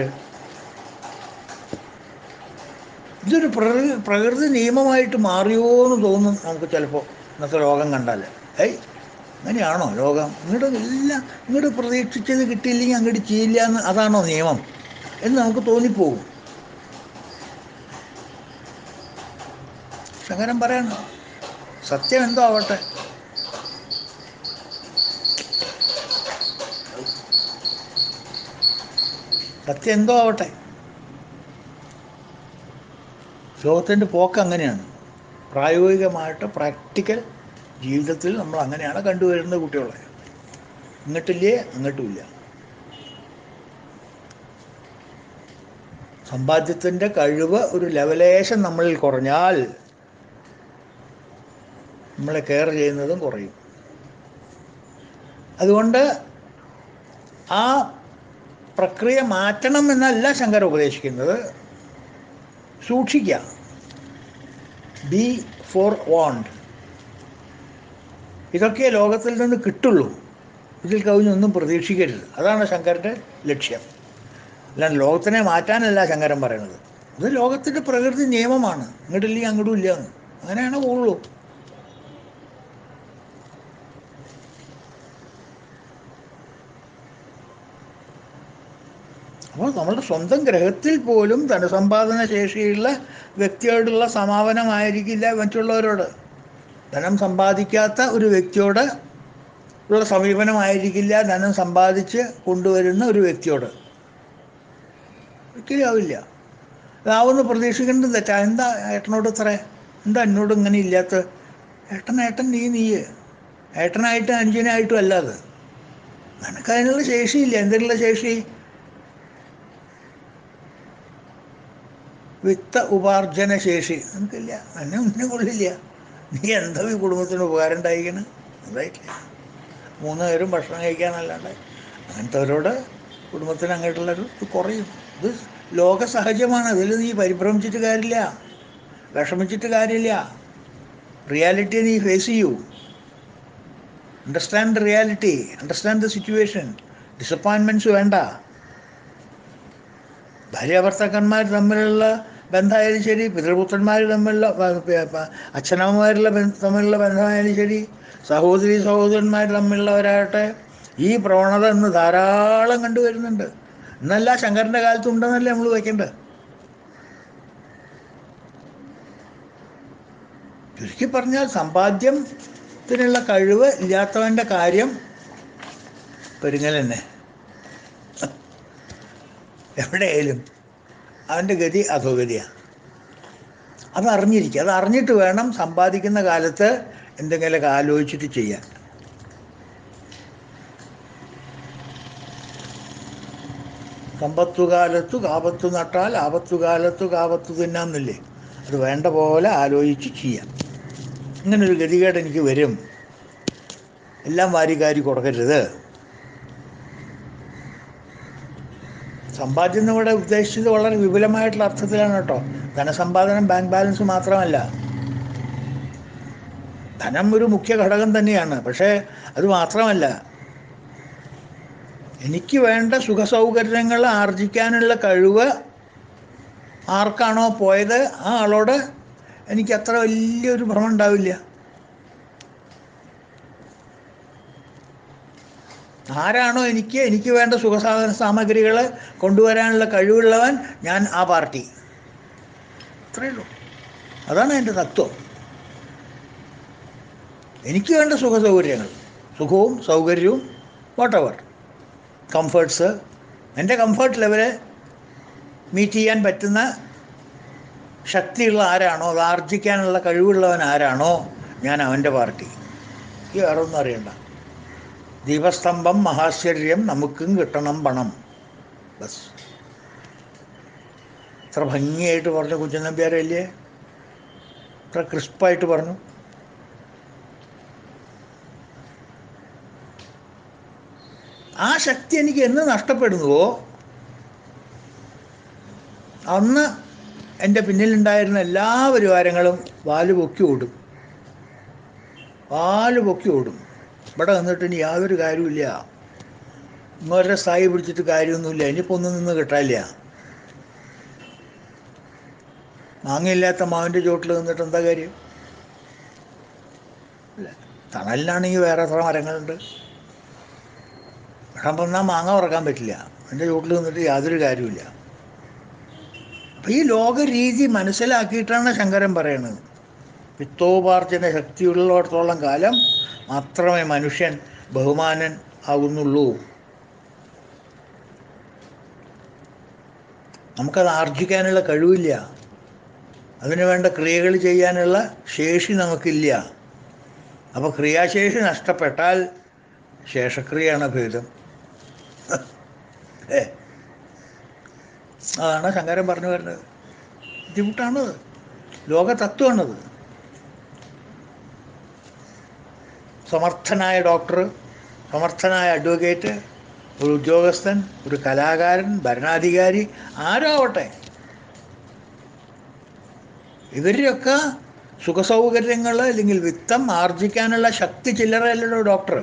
ഇതൊരു പ്രകൃതി പ്രകൃതി നിയമമായിട്ട് മാറിയോ എന്ന് തോന്നും നമുക്ക് ചിലപ്പോൾ ഇന്നത്തെ ലോകം കണ്ടാൽ ഏയ് അങ്ങനെയാണോ ലോകം ഇങ്ങോട്ട് എല്ലാം ഇങ്ങോട്ട് പ്രതീക്ഷിച്ചത് കിട്ടിയില്ലെങ്കിൽ അങ്ങോട്ട് ചെയ്യില്ല എന്ന് അതാണോ നിയമം എന്ന് നമുക്ക് തോന്നിപ്പോകും ശങ്കരൻ പറയണം സത്യം എന്തോ ആവട്ടെ സത്യം എന്തോ ആവട്ടെ ലോകത്തിൻ്റെ പോക്ക് അങ്ങനെയാണ് പ്രായോഗികമായിട്ട് പ്രാക്ടിക്കൽ ജീവിതത്തിൽ നമ്മൾ അങ്ങനെയാണ് കണ്ടുവരുന്നത് കുട്ടികളെ ഇങ്ങോട്ടില്ലേ അങ്ങോട്ടുമില്ല സമ്പാദ്യത്തിൻ്റെ കഴിവ് ഒരു ലെവലേശം നമ്മളിൽ കുറഞ്ഞാൽ നമ്മളെ കെയർ ചെയ്യുന്നതും കുറയും അതുകൊണ്ട് ആ പ്രക്രിയ മാറ്റണം എന്നല്ല ശങ്കർ ഉപദേശിക്കുന്നത് സൂക്ഷിക്കുക ബി ഫോർ വാണ്ട് ഇതൊക്കെ ലോകത്തിൽ നിന്ന് കിട്ടുള്ളൂ ഇതിൽ കവിഞ്ഞൊന്നും പ്രതീക്ഷിക്കരുത് അതാണ് ശങ്കരൻ്റെ ലക്ഷ്യം അല്ലാണ്ട് ലോകത്തിനെ മാറ്റാനല്ല ശങ്കരൻ പറയുന്നത് ഇത് ലോകത്തിൻ്റെ പ്രകൃതി നിയമമാണ് ഇങ്ങോട്ടില്ലെങ്കിൽ അങ്ങോട്ടും ഇല്ല എന്ന് അങ്ങനെയാണ് പോകുള്ളൂ അപ്പോൾ നമ്മുടെ സ്വന്തം ഗ്രഹത്തിൽ പോലും ധനസമ്പാദന ശേഷിയുള്ള വ്യക്തിയോടുള്ള സമാപനമായിരിക്കില്ല മറ്റുള്ളവരോട് ധനം സമ്പാദിക്കാത്ത ഒരു വ്യക്തിയോട് ഉള്ള സമീപനമായിരിക്കില്ല ധനം സമ്പാദിച്ച് കൊണ്ടുവരുന്ന ഒരു വ്യക്തിയോട് ഒരിക്കലും ആവില്ല അതാവുമെന്ന് പ്രതീക്ഷിക്കേണ്ടത് തെറ്റാ എന്താ ഏട്ടനോട് ഇത്ര എന്താ എന്നോട് ഇങ്ങനെ ഇല്ലാത്ത ഏട്ടൻ ഏട്ടൻ നീ നീ ഏട്ടനായിട്ട് അനുജനായിട്ടും അല്ല അത് നിനക്ക് അതിനുള്ള ശേഷിയില്ല എന്തിനുള്ള ശേഷി വിത്ത ഉപാർജന ശേഷി നിനക്കില്ല എന്നെ ഒന്നിനും കൊള്ളില്ല നീ എന്താ ഈ കുടുംബത്തിന് ഉപകാരം ഉണ്ടായിരിക്കണ് ഉണ്ടായിട്ടില്ല മൂന്ന് പേരും ഭക്ഷണം കഴിക്കാനല്ലാണ്ട് അങ്ങനത്തെവരോട് കുടുംബത്തിന് അങ്ങോട്ടുള്ളൊരു ഇത് കുറയും ഇത് ലോക സഹജമാണ് അതിൽ നീ പരിഭ്രമിച്ചിട്ട് കാര്യമില്ല വിഷമിച്ചിട്ട് കാര്യമില്ല റിയാലിറ്റി നീ ഫേസ് ചെയ്യൂ understand the reality understand the situation disappointments വേണ്ട ഭാര്യാഭർത്താക്കന്മാർ തമ്മിലുള്ള ബന്ധമായാലും ശരി പിതൃപുത്രന്മാർ തമ്മിലുള്ള പ- പ- പ- അച്ഛനമ്മമാരുള്ള ബന്ധ- തമ്മിലുള്ള ബന്ധമായാലും ശരി സഹോദരി സഹോദരന്മാർ തമ്മിലുള്ളവരാകട്ടെ ഈ പ്രവണത ഇന്ന് ധാരാളം കണ്ടുവരുന്നുണ്ട് ഇന്നല്ല ശങ്കരൻ്റെ കാലത്ത് ഉണ്ടെന്നല്ലേ നമ്മൾ വയ്ക്കേണ്ടത് ചുരുക്കി പറഞ്ഞാൽ സമ്പാദ്യത്തിനുള്ള കഴിവ് ഇല്ലാത്തവൻ്റെ കാര്യം പെരുങ്ങൽ തന്നെ എവിടെയായാലും അവൻ്റെ ഗതി അധോഗതിയാണ് അത് അറിഞ്ഞിരിക്കുക അത് അറിഞ്ഞിട്ട് വേണം സമ്പാദിക്കുന്ന കാലത്ത് എന്തെങ്കിലുമൊക്കെ ആലോചിച്ചിട്ട് ചെയ്യാൻ സമ്പത്തുകാലത്തു കാപത്തു നട്ടാൽ ആപത്തുകാലത്തു കാപത്തു തിന്നാന്നില്ലേ അത് വേണ്ട പോലെ ആലോചിച്ച് ചെയ്യാം ഇങ്ങനൊരു ഗതികേട് എനിക്ക് വരും എല്ലാം വാരിക്കാരി കൊടുക്കരുത് സമ്പാദ്യം എന്ന് ഇവിടെ ഉദ്ദേശിച്ചത് വളരെ വിപുലമായിട്ടുള്ള അർത്ഥത്തിലാണ് കേട്ടോ ധനസമ്പാദനം ബാങ്ക് ബാലൻസ് മാത്രമല്ല ധനം ഒരു മുഖ്യ ഘടകം തന്നെയാണ് പക്ഷേ അത് മാത്രമല്ല എനിക്ക് വേണ്ട സുഖസൗകര്യങ്ങൾ ആർജിക്കാനുള്ള കഴിവ് ആർക്കാണോ പോയത് ആ ആളോട് എനിക്ക് അത്ര വലിയൊരു ഭ്രമം ഉണ്ടാവില്ല ആരാണോ എനിക്ക് എനിക്ക് വേണ്ട സുഖസാധന സാമഗ്രികൾ കൊണ്ടുവരാനുള്ള കഴിവുള്ളവൻ ഞാൻ ആ പാർട്ടി അത്രയേ ഉള്ളൂ അതാണ് എൻ്റെ തത്വം എനിക്ക് വേണ്ട സുഖ സൗകര്യങ്ങൾ സുഖവും സൗകര്യവും വാട്ടവർ കംഫേർട്ട്സ് എൻ്റെ കംഫർട്ട് ലെവല് മീറ്റ് ചെയ്യാൻ പറ്റുന്ന ശക്തിയുള്ള ആരാണോ അത് ആർജിക്കാനുള്ള കഴിവുള്ളവൻ ആരാണോ ഞാൻ അവൻ്റെ പാർട്ടി ഈ വേറെ ഒന്നും അറിയണ്ട ദീപസ്തംഭം മഹാശ്ചര്യം നമുക്കും കിട്ടണം പണം ബസ് ഇത്ര ഭംഗിയായിട്ട് പറഞ്ഞു കുഞ്ചനമ്പ്യാരല്ലേ ഇത്ര ക്രിസ്പായിട്ട് പറഞ്ഞു ആ ശക്തി എനിക്ക് എന്ന് നഷ്ടപ്പെടുന്നുവോ അന്ന് എൻ്റെ പിന്നിലുണ്ടായിരുന്ന എല്ലാ പരിവാരങ്ങളും വാല് പൊക്കി ഓടും വാല് പൊക്കി ഓടും ഇവിടെ നിന്നിട്ട് ഇനി യാതൊരു കാര്യമില്ല ഇങ്ങോരെ സ്ഥായി പിടിച്ചിട്ട് കാര്യമൊന്നുമില്ല ഇനിയിപ്പോൾ ഒന്നും നിന്ന് കിട്ടാനില്ല മാങ്ങയില്ലാത്ത മാവിൻ്റെ ചോട്ടിൽ നിന്നിട്ട് എന്താ കാര്യം ഇല്ല തണലിനാണെങ്കിൽ വേറെ എത്ര മരങ്ങളുണ്ട് ഇവിടെ വന്നാൽ മാങ്ങ ഉറക്കാൻ പറ്റില്ല എൻ്റെ ചോട്ടിൽ നിന്നിട്ട് യാതൊരു കാര്യമില്ല അപ്പം ഈ ലോകരീതി മനസ്സിലാക്കിയിട്ടാണ് ശങ്കരൻ പറയണത് പിത്തോപാർജന ശക്തിയുള്ളിടത്തോളം കാലം മാത്രമേ മനുഷ്യൻ ബഹുമാനൻ ആകുന്നുള്ളൂ നമുക്കത് ആർജിക്കാനുള്ള കഴിവില്ല അതിനു വേണ്ട ക്രിയകൾ ചെയ്യാനുള്ള ശേഷി നമുക്കില്ല അപ്പോൾ ക്രിയാശേഷി നഷ്ടപ്പെട്ടാൽ ശേഷക്രിയയാണ് ഭേദം ഏ അതാണ് ശങ്കരൻ പറഞ്ഞു വരുന്നത് ബുദ്ധിമുട്ടാണത് ലോക തത്വമാണത് സമർത്ഥനായ ഡോക്ടർ സമർത്ഥനായ അഡ്വക്കേറ്റ് ഒരു ഉദ്യോഗസ്ഥൻ ഒരു കലാകാരൻ ഭരണാധികാരി ആരോ ആവട്ടെ ഇവരുടെയൊക്കെ സുഖസൗകര്യങ്ങൾ അല്ലെങ്കിൽ വിത്തം ആർജിക്കാനുള്ള ശക്തി ചില്ലറയല്ലല്ലോ ഡോക്ടർ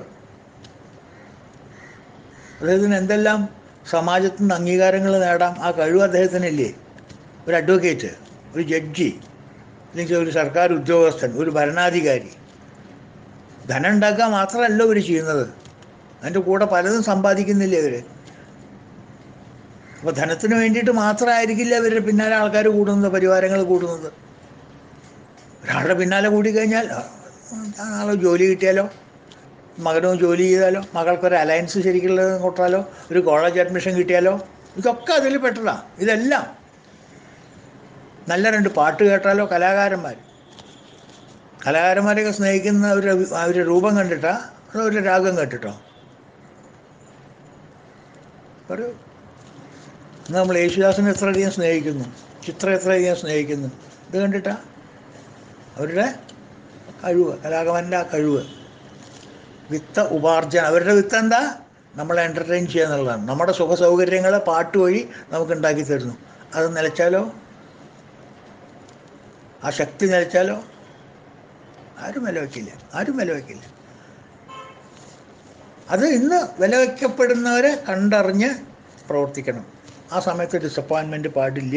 അദ്ദേഹത്തിന് എന്തെല്ലാം സമാജത്തിൽ നിന്ന് അംഗീകാരങ്ങൾ നേടാം ആ കഴിവ് അദ്ദേഹത്തിനില്ലേ ഒരു അഡ്വക്കേറ്റ് ഒരു ജഡ്ജി അല്ലെങ്കിൽ ഒരു സർക്കാർ ഉദ്യോഗസ്ഥൻ ഒരു ഭരണാധികാരി ധനം ഉണ്ടാക്കുക മാത്രമല്ല ഇവർ ചെയ്യുന്നത് അതിൻ്റെ കൂടെ പലതും സമ്പാദിക്കുന്നില്ലേ ഇവർ അപ്പോൾ ധനത്തിന് വേണ്ടിയിട്ട് മാത്രമായിരിക്കില്ല ഇവരുടെ പിന്നാലെ ആൾക്കാർ കൂടുന്നത് പരിവാരങ്ങൾ കൂടുന്നത് ഒരാളുടെ പിന്നാലെ കൂടി കഴിഞ്ഞാൽ ആ, ആളെ ജോലി കിട്ടിയാലോ മകനോ ജോലി ചെയ്താലോ മകൾക്കൊരു അലയൻസ് ശരിക്കുള്ളത് കൊട്ടാലോ ഒരു കോളേജ് അഡ്മിഷൻ കിട്ടിയാലോ ഇതൊക്കെ അതിൽ പെട്ടതാ ഇതെല്ലാം നല്ല രണ്ട് പാട്ട് കേട്ടാലോ കലാകാരന്മാർ കലാകാരന്മാരെയൊക്കെ സ്നേഹിക്കുന്ന ഒരു ഒരു രൂപം കണ്ടിട്ടാ അതോ ഒരു രാഗം കേട്ടിട്ടോ ഒരു ഇന്ന് നമ്മൾ യേശുദാസിനെ എത്രയധികം സ്നേഹിക്കുന്നു ചിത്ര എത്രയധികം സ്നേഹിക്കുന്നു ഇത് കണ്ടിട്ടാ അവരുടെ കഴിവ് കലാകാരൻ്റെ ആ കഴിവ് വിത്ത ഉപാർജന അവരുടെ വിത്ത് എന്താ നമ്മളെ എൻ്റർടൈൻ ചെയ്യുക എന്നുള്ളതാണ് നമ്മുടെ സുഖ സൗകര്യങ്ങളെ പാട്ട് വഴി നമുക്ക് ഉണ്ടാക്കി തരുന്നു അത് നിലച്ചാലോ ആ ശക്തി നിലച്ചാലോ ആരും വില വയ്ക്കില്ല ആരും വില വയ്ക്കില്ല അത് ഇന്ന് വില വയ്ക്കപ്പെടുന്നവരെ കണ്ടറിഞ്ഞ് പ്രവർത്തിക്കണം ആ സമയത്ത് ഡിസപ്പോയിൻമെൻറ്റ് പാടില്ല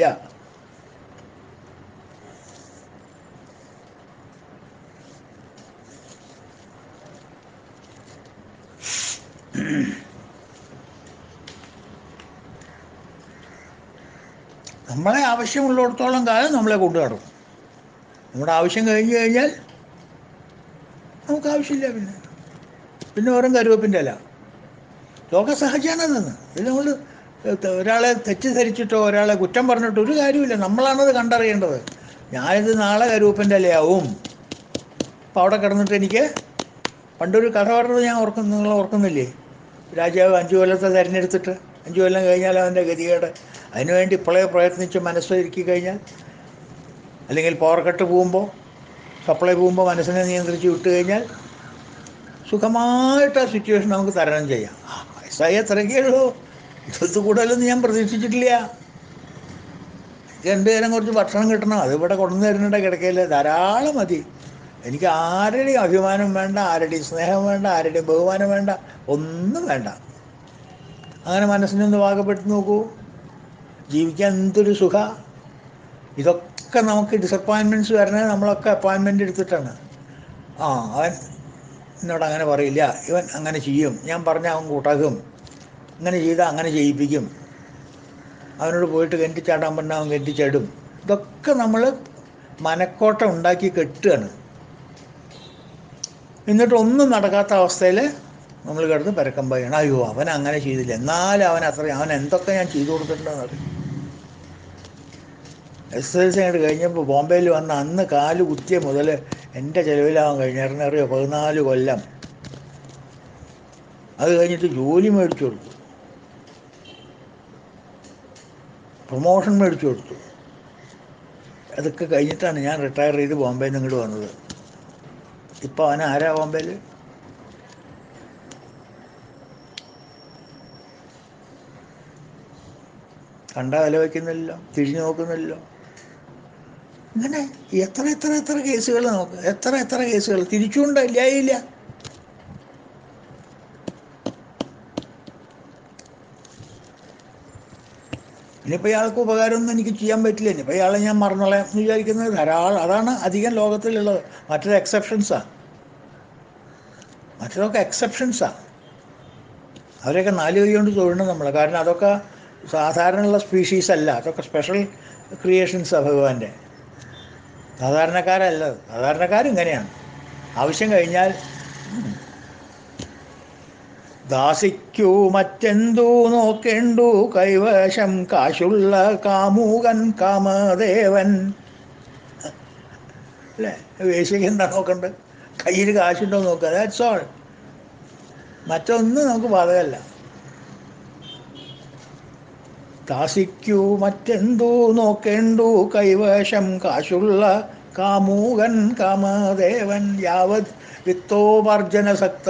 നമ്മളെ ആവശ്യമുള്ളിടത്തോളം കാലം നമ്മളെ കൊണ്ടു നടക്കും നമ്മുടെ ആവശ്യം കഴിഞ്ഞ് കഴിഞ്ഞാൽ നമുക്ക് ആവശ്യമില്ല പിന്നെ പിന്നെ വെറും കരുവേപ്പിൻ്റെ അല്ല ലോക സഹജാനതെന്ന് ഇത് നമ്മൾ ഒരാളെ തെറ്റിദ്ധരിച്ചിട്ടോ ഒരാളെ കുറ്റം പറഞ്ഞിട്ടോ ഒരു കാര്യമില്ല നമ്മളാണത് കണ്ടറിയേണ്ടത് ഞാനിത് നാളെ കരുവേപ്പിൻ്റെ അലയാവും അപ്പോൾ അവിടെ കിടന്നിട്ട് എനിക്ക് പണ്ടൊരു കഥ പറഞ്ഞത് ഞാൻ ഓർക്കുന്നു നിങ്ങൾ ഓർക്കുന്നില്ലേ രാജാവ് അഞ്ചു കൊല്ലത്തെ തിരഞ്ഞെടുത്തിട്ട് അഞ്ചു കൊല്ലം കഴിഞ്ഞാൽ അവൻ്റെ ഗതികേട് അതിനുവേണ്ടി ഇപ്പോഴേ പ്രയത്നിച്ച് മനസ്സൊരുക്കി കഴിഞ്ഞാൽ അല്ലെങ്കിൽ പവർ കട്ട് പോകുമ്പോൾ സപ്ലൈ പോകുമ്പോൾ മനസ്സിനെ നിയന്ത്രിച്ച് വിട്ട് കഴിഞ്ഞാൽ സുഖമായിട്ട് ആ സിറ്റുവേഷൻ നമുക്ക് തരണം ചെയ്യാം ആ, വയസ്സായി എത്രയൊക്കെ ഉള്ളൂ ഇതൊത്ത് കൂടുതലൊന്നും ഞാൻ പ്രതീക്ഷിച്ചിട്ടില്ല എനിക്ക് രണ്ട് നേരം കുറച്ച് ഭക്ഷണം കിട്ടണം അത് ഇവിടെ കൊണ്ടുവന്ന് തരുന്നുണ്ട് കിടക്കയില്ല ധാരാളം മതി എനിക്ക് ആരുടെയും അഭിമാനം വേണ്ട ആരുടെയും സ്നേഹം വേണ്ട ആരുടെയും ബഹുമാനം വേണ്ട ഒന്നും വേണ്ട അങ്ങനെ മനസ്സിനൊന്ന് പാകപ്പെട്ട് നോക്കൂ ജീവിക്കാൻ എന്തൊരു സുഖ ഇതൊക്കെ നമുക്ക് ഡിസപ്പോയിൻമെൻറ്റ്സ് വരണത് നമ്മളൊക്കെ അപ്പോയിൻമെൻ്റ് എടുത്തിട്ടാണ് ആ അവൻ എന്നോട് അങ്ങനെ പറയില്ല ഇവൻ അങ്ങനെ ചെയ്യും ഞാൻ പറഞ്ഞാൽ അവൻ കൂട്ടാക്കും അങ്ങനെ ചെയ്താൽ അങ്ങനെ ചെയ്യിപ്പിക്കും അവനോട് പോയിട്ട് കെട്ടിച്ചാടാൻ പറഞ്ഞാൽ അവൻ കെട്ടിച്ചാടും ഇതൊക്കെ നമ്മൾ മനക്കോട്ട ഉണ്ടാക്കി കെട്ടുകയാണ് എന്നിട്ട് ഒന്നും നടക്കാത്ത അവസ്ഥയിൽ നമ്മൾ കിടന്ന് പരക്കം പറയണം അയ്യോ അവൻ അങ്ങനെ ചെയ്തില്ല എന്നാലും അവൻ അത്രയും അവൻ എന്തൊക്കെ ഞാൻ ചെയ്തു കൊടുത്തിട്ടുണ്ടെന്ന് അറിയും എസ് എൽ സി അങ്ങോട്ട് കഴിഞ്ഞപ്പോൾ ബോംബെയിൽ വന്ന അന്ന് കാല് കുത്തിയ മുതൽ എൻ്റെ ചിലവിലാവാൻ കഴിഞ്ഞായിരുന്നു അറിയോ പതിനാല് കൊല്ലം അത് കഴിഞ്ഞിട്ട് ജോലി മേടിച്ചു കൊടുത്തു പ്രൊമോഷൻ മേടിച്ചു കൊടുത്തു അതൊക്കെ കഴിഞ്ഞിട്ടാണ് ഞാൻ റിട്ടയർ ചെയ്ത് ബോംബെയിൽ നിന്ന് ഇങ്ങോട്ട് വന്നത് ഇപ്പോൾ അവൻ ആരാ ബോംബെയിൽ കണ്ട വില വയ്ക്കുന്നില്ലല്ലോ തിരിഞ്ഞു നോക്കുന്നില്ലല്ലോ ഇങ്ങനെ എത്ര എത്ര എത്ര കേസുകൾ നോക്ക് എത്ര എത്ര കേസുകൾ തിരിച്ചുകൊണ്ട് ഇല്ലായില്ല ഇനിയിപ്പോൾ ഇയാൾക്ക് ഉപകാരമൊന്നും എനിക്ക് ചെയ്യാൻ പറ്റില്ല ഇനിയിപ്പോൾ ഇയാളെ ഞാൻ മറന്നോളാം എന്ന് വിചാരിക്കുന്നത് ധാരാളം അതാണ് അധികം ലോകത്തിലുള്ളത് മറ്റൊരു എക്സെപ്ഷൻസാണ് മറ്റതൊക്കെ എക്സെപ്ഷൻസാണ് അവരെയൊക്കെ നാല് കൈ കൊണ്ട് തൊഴണം നമ്മൾ കാരണം അതൊക്കെ സാധാരണയുള്ള സ്പീഷീസ് അല്ല അതൊക്കെ സ്പെഷ്യൽ ക്രിയേഷൻസാണ് ഭഗവാന്റെ സാധാരണക്കാരല്ല സാധാരണക്കാരിങ്ങനെയാണ് ആവശ്യം കഴിഞ്ഞാൽ ഉം. ദാസിക്കൂ മറ്റെന്തു നോക്കേണ്ടു കൈവശം കാശുള്ള കാമുകൻ കാമദേവൻ അല്ലേ വേശിക്ക് എന്താ നോക്കണ്ടത് കയ്യിൽ കാശുണ്ടോ നോക്കുക ദാറ്റ്സ് ഓൾ മറ്റൊന്നും നമുക്ക് ബാധകമല്ല ദാസിക്കൂ മറ്റെന്തു നോക്കേണ്ടു കൈവശം കാശുള്ള കാമൂകൻ കാമദേവൻ യാവത് വിത്തോപാർജന സക്ത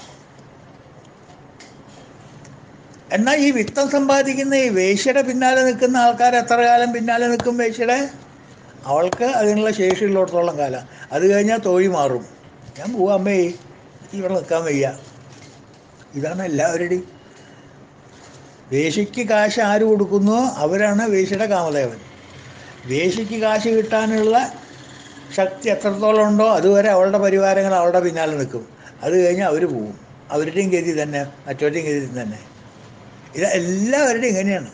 എന്നാൽ ഈ വിത്തം സമ്പാദിക്കുന്ന ഈ വേശ്യയുടെ പിന്നാലെ നിൽക്കുന്ന ആൾക്കാർ എത്ര കാലം പിന്നാലെ നിൽക്കും വേശ്യയുടെ അവൾക്ക് അതിനുള്ള ശേഷിയുള്ളിടത്തോളം കാലം അത് കഴിഞ്ഞാൽ തൊഴി മാറും ഞാൻ പോവാ അമ്മേ ഇവിടെ നിൽക്കാൻ വയ്യ ഇതാണ് എല്ലാവരുടെയും വേശിക്ക് കാശ് ആര് കൊടുക്കുന്നോ അവരാണ് വേശിയുടെ കാമദേവൻ വേശിക്ക് കാശ് കിട്ടാനുള്ള ശക്തി എത്രത്തോളം ഉണ്ടോ അതുവരെ അവളുടെ പരിവാരങ്ങൾ അവളുടെ പിന്നാലെ നിൽക്കും അത് കഴിഞ്ഞ് അവർ പോവും അവരുടെയും ഗതി തന്നെ മറ്റവരുടെയും ഗതി തന്നെ ഇത് എല്ലാവരുടെയും ഇങ്ങനെയാണ്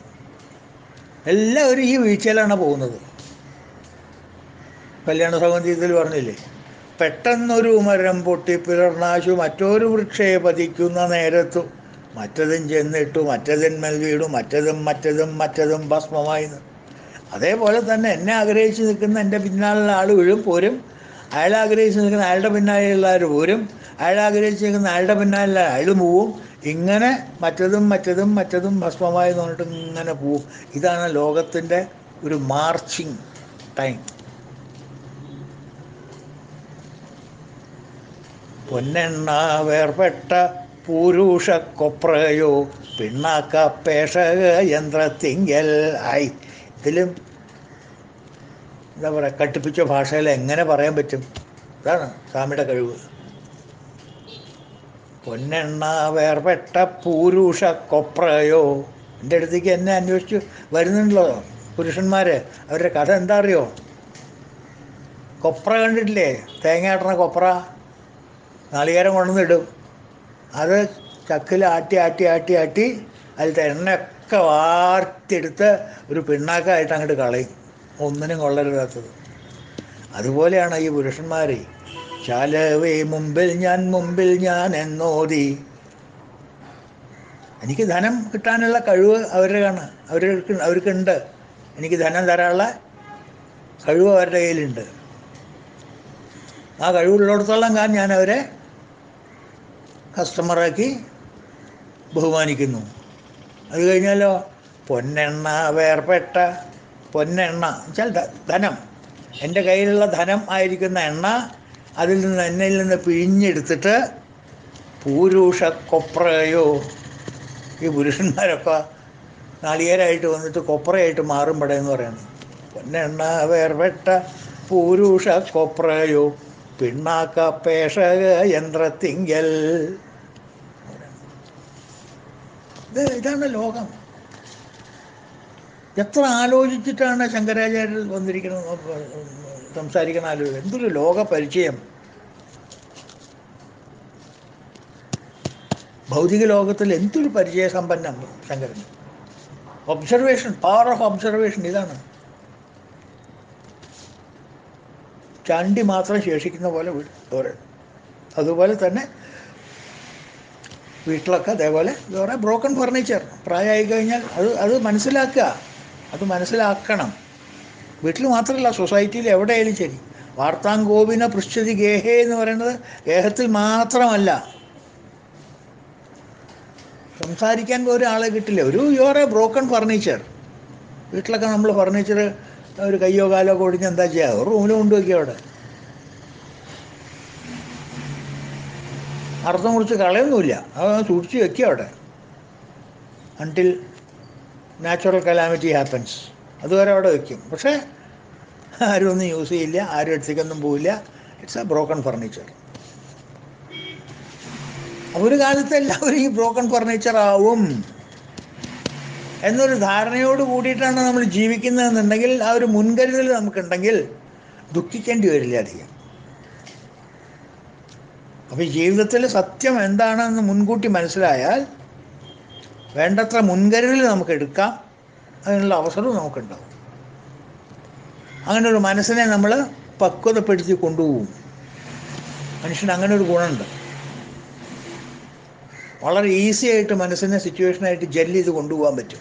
എല്ലാവരും ഈ വീഴ്ചയിലാണ് പോകുന്നത് കല്യാണ സൗഗന്ധ്യത്തിൽ പറഞ്ഞില്ലേ പെട്ടെന്നൊരു മരം പൊട്ടി പിളർന്നാശു മറ്റൊരു വൃക്ഷയെ പതിക്കുന്ന നേരത്തു മറ്റതും ചെന്നിട്ടു മറ്റതിന്മേൽ വീണു മറ്റതും മറ്റതും മറ്റതും ഭസ്മമായി നി- അതേപോലെ തന്നെ എന്നെ ആഗ്രഹിച്ച് നിൽക്കുന്ന എൻ്റെ പിന്നാലുള്ള ആൾ വീഴും പോരും അയാളെ ആഗ്രഹിച്ച് നിൽക്കുന്ന അയാളുടെ പിന്നാലെയുള്ള ആൾ പോരും അയാളെ ആഗ്രഹിച്ച് നിൽക്കുന്ന അയാളുടെ പിന്നാലുള്ള അയാൾ പോവും ഇങ്ങനെ മറ്റതും മറ്റതും മറ്റതും ഭസ്മമായി എന്ന് പറഞ്ഞിട്ട് ഇങ്ങനെ പോവും ഇതാണ് ലോകത്തിൻ്റെ ഒരു മാർച്ചിങ് ടൈം പൊന്നെണ്ണ വേർപെട്ട പൂരൂഷ കൊപ്രയോ പിണ്ണാക്ക പേഷക യന്ത്രത്തിങ്കൽ ആയി ഇതിലും എന്താ പറയുക കട്ടിപ്പിച്ച ഭാഷയിൽ എങ്ങനെ പറയാൻ പറ്റും ഇതാണ് സ്വാമിയുടെ കഴിവ് പൊന്നെണ്ണ വേർപെട്ട പൂരൂഷ കൊപ്രയോ എൻ്റെ അടുത്തേക്ക് എന്നെ അന്വേഷിച്ച് വരുന്നുണ്ടല്ലോ പുരുഷന്മാർ അവരുടെ കഥ എന്താ അറിയോ കൊപ്ര കണ്ടിട്ടില്ലേ തേങ്ങയാട്ടണ കൊപ്ര നാളികേരം കൊണ്ടുവന്നിടും അത് ചക്കിൽ ആട്ടി ആട്ടി ആട്ടി ആട്ടി അതിലത്തെ എണ്ണയൊക്കെ വാർത്തെടുത്ത് ഒരു പിണ്ണാക്കായിട്ട് അങ്ങോട്ട് കളയും ഒന്നിനും കൊള്ളരുതാത്തത് അതുപോലെയാണ് ഈ പുരുഷന്മാർ ശാലവേ മുമ്പിൽ ഞാൻ മുമ്പിൽ ഞാൻ എന്നോതി എനിക്ക് ധനം കിട്ടാനുള്ള കഴിവ് അവരുടെയാണ് അവർക്ക് അവർക്കുണ്ട് എനിക്ക് ധനം തരാനുള്ള കഴിവ് അവരുടെ കയ്യിലുണ്ട് ആ കഴിവുള്ളിടത്തോളം കാലം ഞാൻ അവരെ കസ്റ്റമറാക്കി ബഹുമാനിക്കുന്നു അത് കഴിഞ്ഞാലോ പൊന്നെണ്ണ വേർപെട്ട പൊന്നെണ്ണ വെച്ചാൽ ധ- ധനം എൻ്റെ കയ്യിലുള്ള ധനം ആയിരിക്കുന്ന എണ്ണ അതിൽ നിന്ന് എന്നിൽ നിന്ന് പിഴിഞ്ഞെടുത്തിട്ട് പൂരൂഷ കൊപ്രയോ ഈ പുരുഷന്മാരൊക്കെ നാളികേരായിട്ട് വന്നിട്ട് കൊപ്രയായിട്ട് മാറുമ്പോഴേ എന്ന് പറയുന്നത് പൊന്നെണ്ണ വേർപെട്ട പൂരൂഷ കൊപ്രയോ പിണ്ണാക്ക പേഷക യന്ത്രത്തിങ്കൽ ഇത് ഇതാണ് ലോകം എത്ര ആലോചിച്ചിട്ടാണ് ശങ്കരാചാര്യർ വന്നിരിക്കുന്നത് സംസാരിക്കുന്ന ആലോചന എന്തൊരു ലോക പരിചയം ഭൗതിക ലോകത്തിൽ എന്തൊരു പരിചയസമ്പന്നം Shankaran observation power of observation ഇതാണ് ചണ്ടി മാത്രം ശേഷിക്കുന്ന പോലെ വീട് വേറെ അതുപോലെ തന്നെ വീട്ടിലൊക്കെ അതേപോലെ വേറെ ബ്രോക്കൺ ഫർണിച്ചർ പ്രായമായി കഴിഞ്ഞാൽ അത് അത് മനസ്സിലാക്കുക അത് മനസ്സിലാക്കണം വീട്ടിൽ മാത്രമല്ല സൊസൈറ്റിയിൽ എവിടെയായാലും ശരി വാർത്താങ്കോപിന പൃശ്ചതി ഗേഹേ എന്ന് പറയുന്നത് ഗേഹത്തിൽ മാത്രമല്ല സംസാരിക്കാൻ ഒരാളെ കിട്ടില്ല ഒരു യുവർ എ ബ്രോക്കൺ ഫർണിച്ചർ വീട്ടിലൊക്കെ നമ്മൾ ഫർണിച്ചർ ഒരു കയ്യോ കാലോ ഒക്കെ ഒടിഞ്ഞ് എന്താ ചെയ്യുക ഒരു റൂമിൽ കൊണ്ടുവയ്ക്കുക അവിടെ അർത്ഥം കുറിച്ച് കളയൊന്നുമില്ല അത് സൂക്ഷിച്ച് വെക്കുക അവിടെ അൺടിൽ നാച്ചുറൽ കലാമിറ്റി ഹാപ്പൻസ് അതുവരെ അവിടെ വെക്കും പക്ഷേ ആരും ഒന്നും യൂസ് ചെയ്യില്ല ആരും അടുത്തേക്കൊന്നും പോവില്ല ഇറ്റ്സ് എ ബ്രോക്കൺ ഫർണിച്ചർ അപ്പോൾ ഒരു കാലത്ത് എല്ലാവരും ഈ ബ്രോക്കൺ ഫർണിച്ചർ ആവും എന്നൊരു ധാരണയോട് കൂടിയിട്ടാണ് നമ്മൾ ജീവിക്കുന്നതെന്നുണ്ടെങ്കിൽ ആ ഒരു മുൻകരുതൽ നമുക്കുണ്ടെങ്കിൽ ദുഃഖിക്കേണ്ടി വരില്ല അധികം അപ്പോൾ ഈ ജീവിതത്തിൽ സത്യം എന്താണെന്ന് മുൻകൂട്ടി മനസ്സിലായാൽ വേണ്ടത്ര മുൻകരുതൽ നമുക്ക് എടുക്കാം അതിനുള്ള അവസരവും നമുക്കുണ്ടാവും അങ്ങനെ ഒരു മനസ്സിനെ നമ്മൾ പക്വതപ്പെടുത്തി കൊണ്ടുപോകും മനുഷ്യന് അങ്ങനെ ഒരു ഗുണമുണ്ട് വളരെ ഈസി ആയിട്ട് മനസ്സിനെ സിറ്റുവേഷനായിട്ട് ജെല്ല് ചെയ്ത് കൊണ്ടുപോകാൻ പറ്റും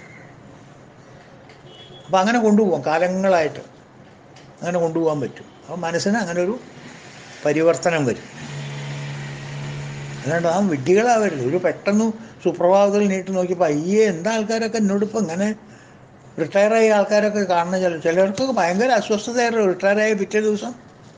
അപ്പം അങ്ങനെ കൊണ്ടുപോകാം കാലങ്ങളായിട്ട് അങ്ങനെ കൊണ്ടുപോകാൻ പറ്റും അപ്പം മനസ്സിന് അങ്ങനെ ഒരു പരിവർത്തനം വരും അല്ലാണ്ട് ആ വിഡ്ഢികളാവരുത് ഒരു പെട്ടെന്ന് സുപ്രഭാതത്തിൽ നീട്ടി നോക്കിയപ്പോൾ അയ്യേ എന്താ ആൾക്കാരൊക്കെ എന്നോടിപ്പോൾ ഇങ്ങനെ റിട്ടയറായ ആൾക്കാരൊക്കെ കാണുന്ന ചില ചിലർക്കൊക്കെ ഭയങ്കര അസ്വസ്ഥതയായിരുന്നു റിട്ടയറായ പിറ്റേ ദിവസം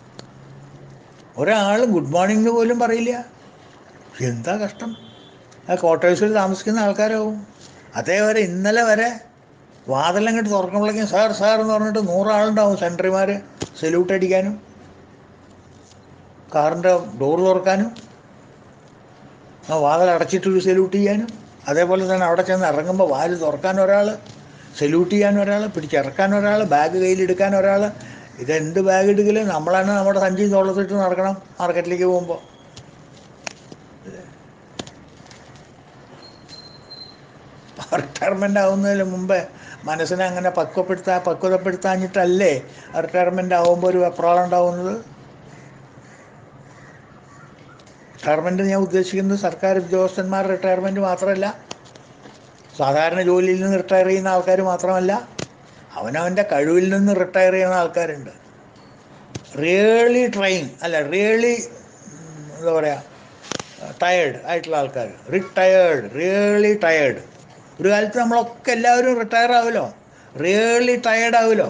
ഒരാൾ ഗുഡ് മോർണിംഗ് എന്ന് പോലും പറയില്ല എന്താ കഷ്ടം ആ ക്വാർട്ടേഴ്സിൽ താമസിക്കുന്ന ആൾക്കാരാവും അതേവരെ ഇന്നലെ വരെ വാതിലങ്ങോട്ട് തുറക്കുമ്പോഴേക്കും സാർ സാർ എന്ന് പറഞ്ഞിട്ട് നൂറാളുണ്ടാവും സെൻട്രിമാർ സല്യൂട്ട് അടിക്കാനും കാറിൻ്റെ ഡോർ തുറക്കാനും ആ വാതിൽ അടച്ചിട്ടൊരു സല്യൂട്ട് ചെയ്യാനും അതേപോലെ തന്നെ അവിടെ ചെന്ന് ഇറങ്ങുമ്പോൾ വാല് തുറക്കാൻ ഒരാൾ സല്യൂട്ട് ചെയ്യാൻ ഒരാൾ പിടിച്ചിറക്കാൻ ഒരാൾ ബാഗ് കയ്യിലെടുക്കാൻ ഒരാൾ ഇതെന്ത് ബാഗ് എടുക്കൽ നമ്മളാണ് നമ്മുടെ സഞ്ചി തോളത്തിട്ട് നടക്കണം മാർക്കറ്റിലേക്ക് പോകുമ്പോൾ റിട്ടയർമെൻ്റ് ആവുന്നതിന് മുമ്പേ മനസ്സിനെ അങ്ങനെ പക്വപ്പെടുത്താൻ പക്വതപ്പെടുത്താഞ്ഞിട്ടല്ലേ റിട്ടയർമെൻ്റ് ആവുമ്പോൾ ഒരു വെപ്രാളം ഉണ്ടാവുന്നത് റിട്ടയർമെൻറ്റ് ഞാൻ ഉദ്ദേശിക്കുന്നത് സർക്കാർ ഉദ്യോഗസ്ഥന്മാർ റിട്ടയർമെൻറ്റ് മാത്രമല്ല സാധാരണ ജോലിയിൽ നിന്ന് റിട്ടയർ ചെയ്യുന്ന ആൾക്കാർ മാത്രമല്ല അവനവൻ്റെ കഴിവിൽ നിന്ന് റിട്ടയർ ചെയ്യുന്ന ആൾക്കാരുണ്ട് റിയലി ട്രെയിൻ അല്ല റിയലി എന്താ പറയുക ടയേർഡ് ആയിട്ടുള്ള ആൾക്കാർ റിട്ടയേർഡ് റിയലി ടയേർഡ് ഒരു കാലത്ത് നമ്മളൊക്കെ എല്ലാവരും റിട്ടയർ ആവുമല്ലോ റിയലി ടയേർഡ് ആവുമല്ലോ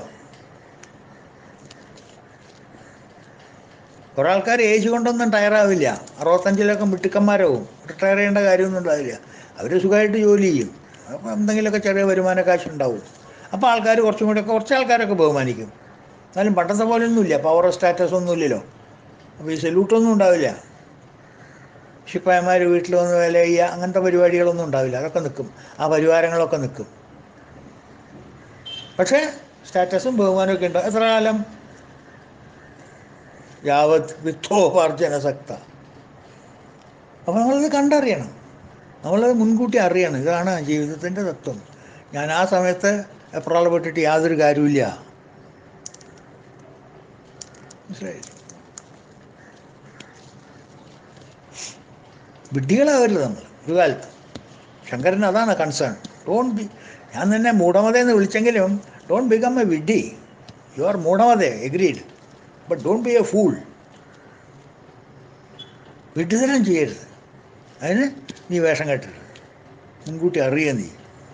കുറേ ആൾക്കാർ ഏജ് കൊണ്ടൊന്നും ടയർ ആവില്ല അറുപത്തഞ്ചിലൊക്കെ മിട്ടുക്കന്മാരാവും റിട്ടയർ ചെയ്യേണ്ട കാര്യമൊന്നും ഉണ്ടാവില്ല അവർ സുഖമായിട്ട് ജോലി ചെയ്യും അപ്പോൾ എന്തെങ്കിലുമൊക്കെ ചെറിയ വരുമാന കാശുണ്ടാവും അപ്പോൾ ആൾക്കാർ കുറച്ചും കൂടെ കുറച്ച് ആൾക്കാരൊക്കെ ബഹുമാനിക്കും എന്നാലും പണ്ടത്തെ പോലെ ഒന്നുമില്ല പവർ സ്റ്റാറ്റസ് ഒന്നും ഇല്ലല്ലോ അപ്പോൾ ഈ സല്യൂട്ടൊന്നും ഉണ്ടാവില്ല ശിപ്പായന്മാർ വീട്ടിൽ വന്ന് വില ചെയ്യുക അങ്ങനത്തെ പരിപാടികളൊന്നും ഉണ്ടാവില്ല അതൊക്കെ നിൽക്കും ആ പരിവാരങ്ങളൊക്കെ നിൽക്കും പക്ഷേ സ്റ്റാറ്റസും ബഹുമാനമൊക്കെ ഉണ്ട് എത്ര കാലം യാവത് വിത്തോപാർജന സക്ത അപ്പോൾ നമ്മളത് കണ്ടറിയണം നമ്മളത് മുൻകൂട്ടി അറിയണം ഇതാണ് ജീവിതത്തിൻ്റെ തത്വം ഞാൻ ആ സമയത്ത് എപ്രാളപ്പെട്ടിട്ട് യാതൊരു കാര്യമില്ല മനസ്സിലായി വിഡ്ഢികളാവരുത് നമ്മൾ ഒരു കാലത്ത് ശങ്കരൻ അതാണ് കൺസേൺ ഡോൺ ബി ഞാൻ തന്നെ മൂഢമതയെന്ന് വിളിച്ചെങ്കിലും ഡോൺ ബിക്കം എ വിഡ്ഢി യു ആർ മൂഢമതേ agreed but don't be a fool വിഡ്ഢിതരം ചെയ്യരുത് അതിന് നീ വേഷം കെട്ടരുത് മുൻകൂട്ടി അറിയുക നീ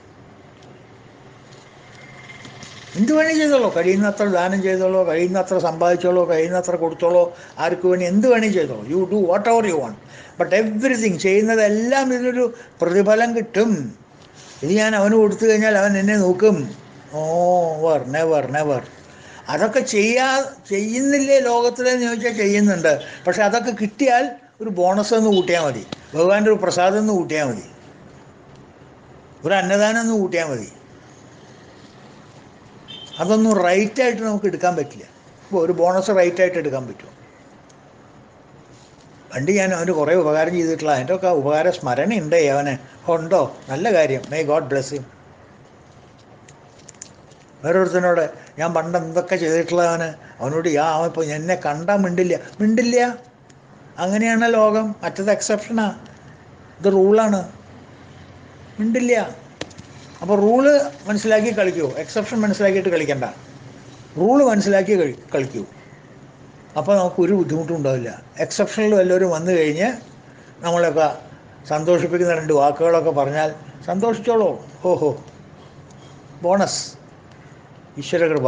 എന്ത് വേണേ ചെയ്തോളൂ കഴിയുന്നത്ര ദാനം ചെയ്തോളൂ കഴിയുന്നത്ര സമ്പാദിച്ചോളൂ കഴിയുന്നത്ര കൊടുത്തോളൂ ആർക്ക് വേണി എന്ത് വേണേ ചെയ്തോളൂ you do whatever you want but everything ചെയ്യുന്നതെല്ലാം ഇതിനൊരു പ്രതിഫലം കിട്ടും ഇത് ഞാൻ അവന് കൊടുത്തു കഴിഞ്ഞാൽ അവൻ എന്നെ നോക്കും ഓ വർ നെവർ നെവർ അതൊക്കെ ചെയ്യാ ചെയ്യുന്നില്ലേ ലോകത്തിലെന്ന് ചോദിച്ചാൽ ചെയ്യുന്നുണ്ട് പക്ഷെ അതൊക്കെ കിട്ടിയാൽ ഒരു ബോണസ് ഒന്ന് കൂട്ടിയാൽ മതി ഭഗവാന്റെ ഒരു പ്രസാദം ഒന്ന് കൂട്ടിയാൽ മതി ഒരു അന്നദാനം ഒന്ന് കൂട്ടിയാൽ മതി അതൊന്നും റൈറ്റായിട്ട് നമുക്ക് എടുക്കാൻ പറ്റില്ല ഇപ്പോൾ ഒരു ബോണസ് റൈറ്റായിട്ട് എടുക്കാൻ പറ്റുമോ പണ്ട് ഞാൻ അവന് കുറേ ഉപകാരം ചെയ്തിട്ടുള്ള അതിൻ്റെ ഒക്കെ ഉപകാര സ്മരണ ഉണ്ടേ അവന് ഉണ്ടോ നല്ല കാര്യം മേ ഗോഡ് ബ്ലെസ് ഹിം വേറൊരുത്തനോട് ഞാൻ പണ്ട് എന്തൊക്കെ ചെയ്തിട്ടുള്ള അവന് അവനോട് യാ അവൻ ഇപ്പോൾ എന്നെ കണ്ടാൽ മിണ്ടില്ല മിണ്ടില്ല അങ്ങനെയാണ് ലോകം മറ്റത് എക്സെപ്ഷനാ ഇത് റൂളാണ് മിണ്ടില്ല അപ്പോൾ റൂള് മനസ്സിലാക്കി കളിക്കൂ എക്സെപ്ഷൻ മനസ്സിലാക്കിയിട്ട് കളിക്കണ്ട റൂള് മനസ്സിലാക്കി കളി കളിക്കൂ അപ്പോൾ നമുക്ക് ഒരു ബുദ്ധിമുട്ടും ഉണ്ടാവില്ല എക്സെപ്ഷനിൽ വല്ലവരും വന്നു കഴിഞ്ഞ് നമ്മളൊക്കെ സന്തോഷിപ്പിക്കുന്ന രണ്ട് വാക്കുകളൊക്കെ പറഞ്ഞാൽ സന്തോഷിച്ചോളൂ ഓഹോ ബോണസ് ഈശ്വരകൃപ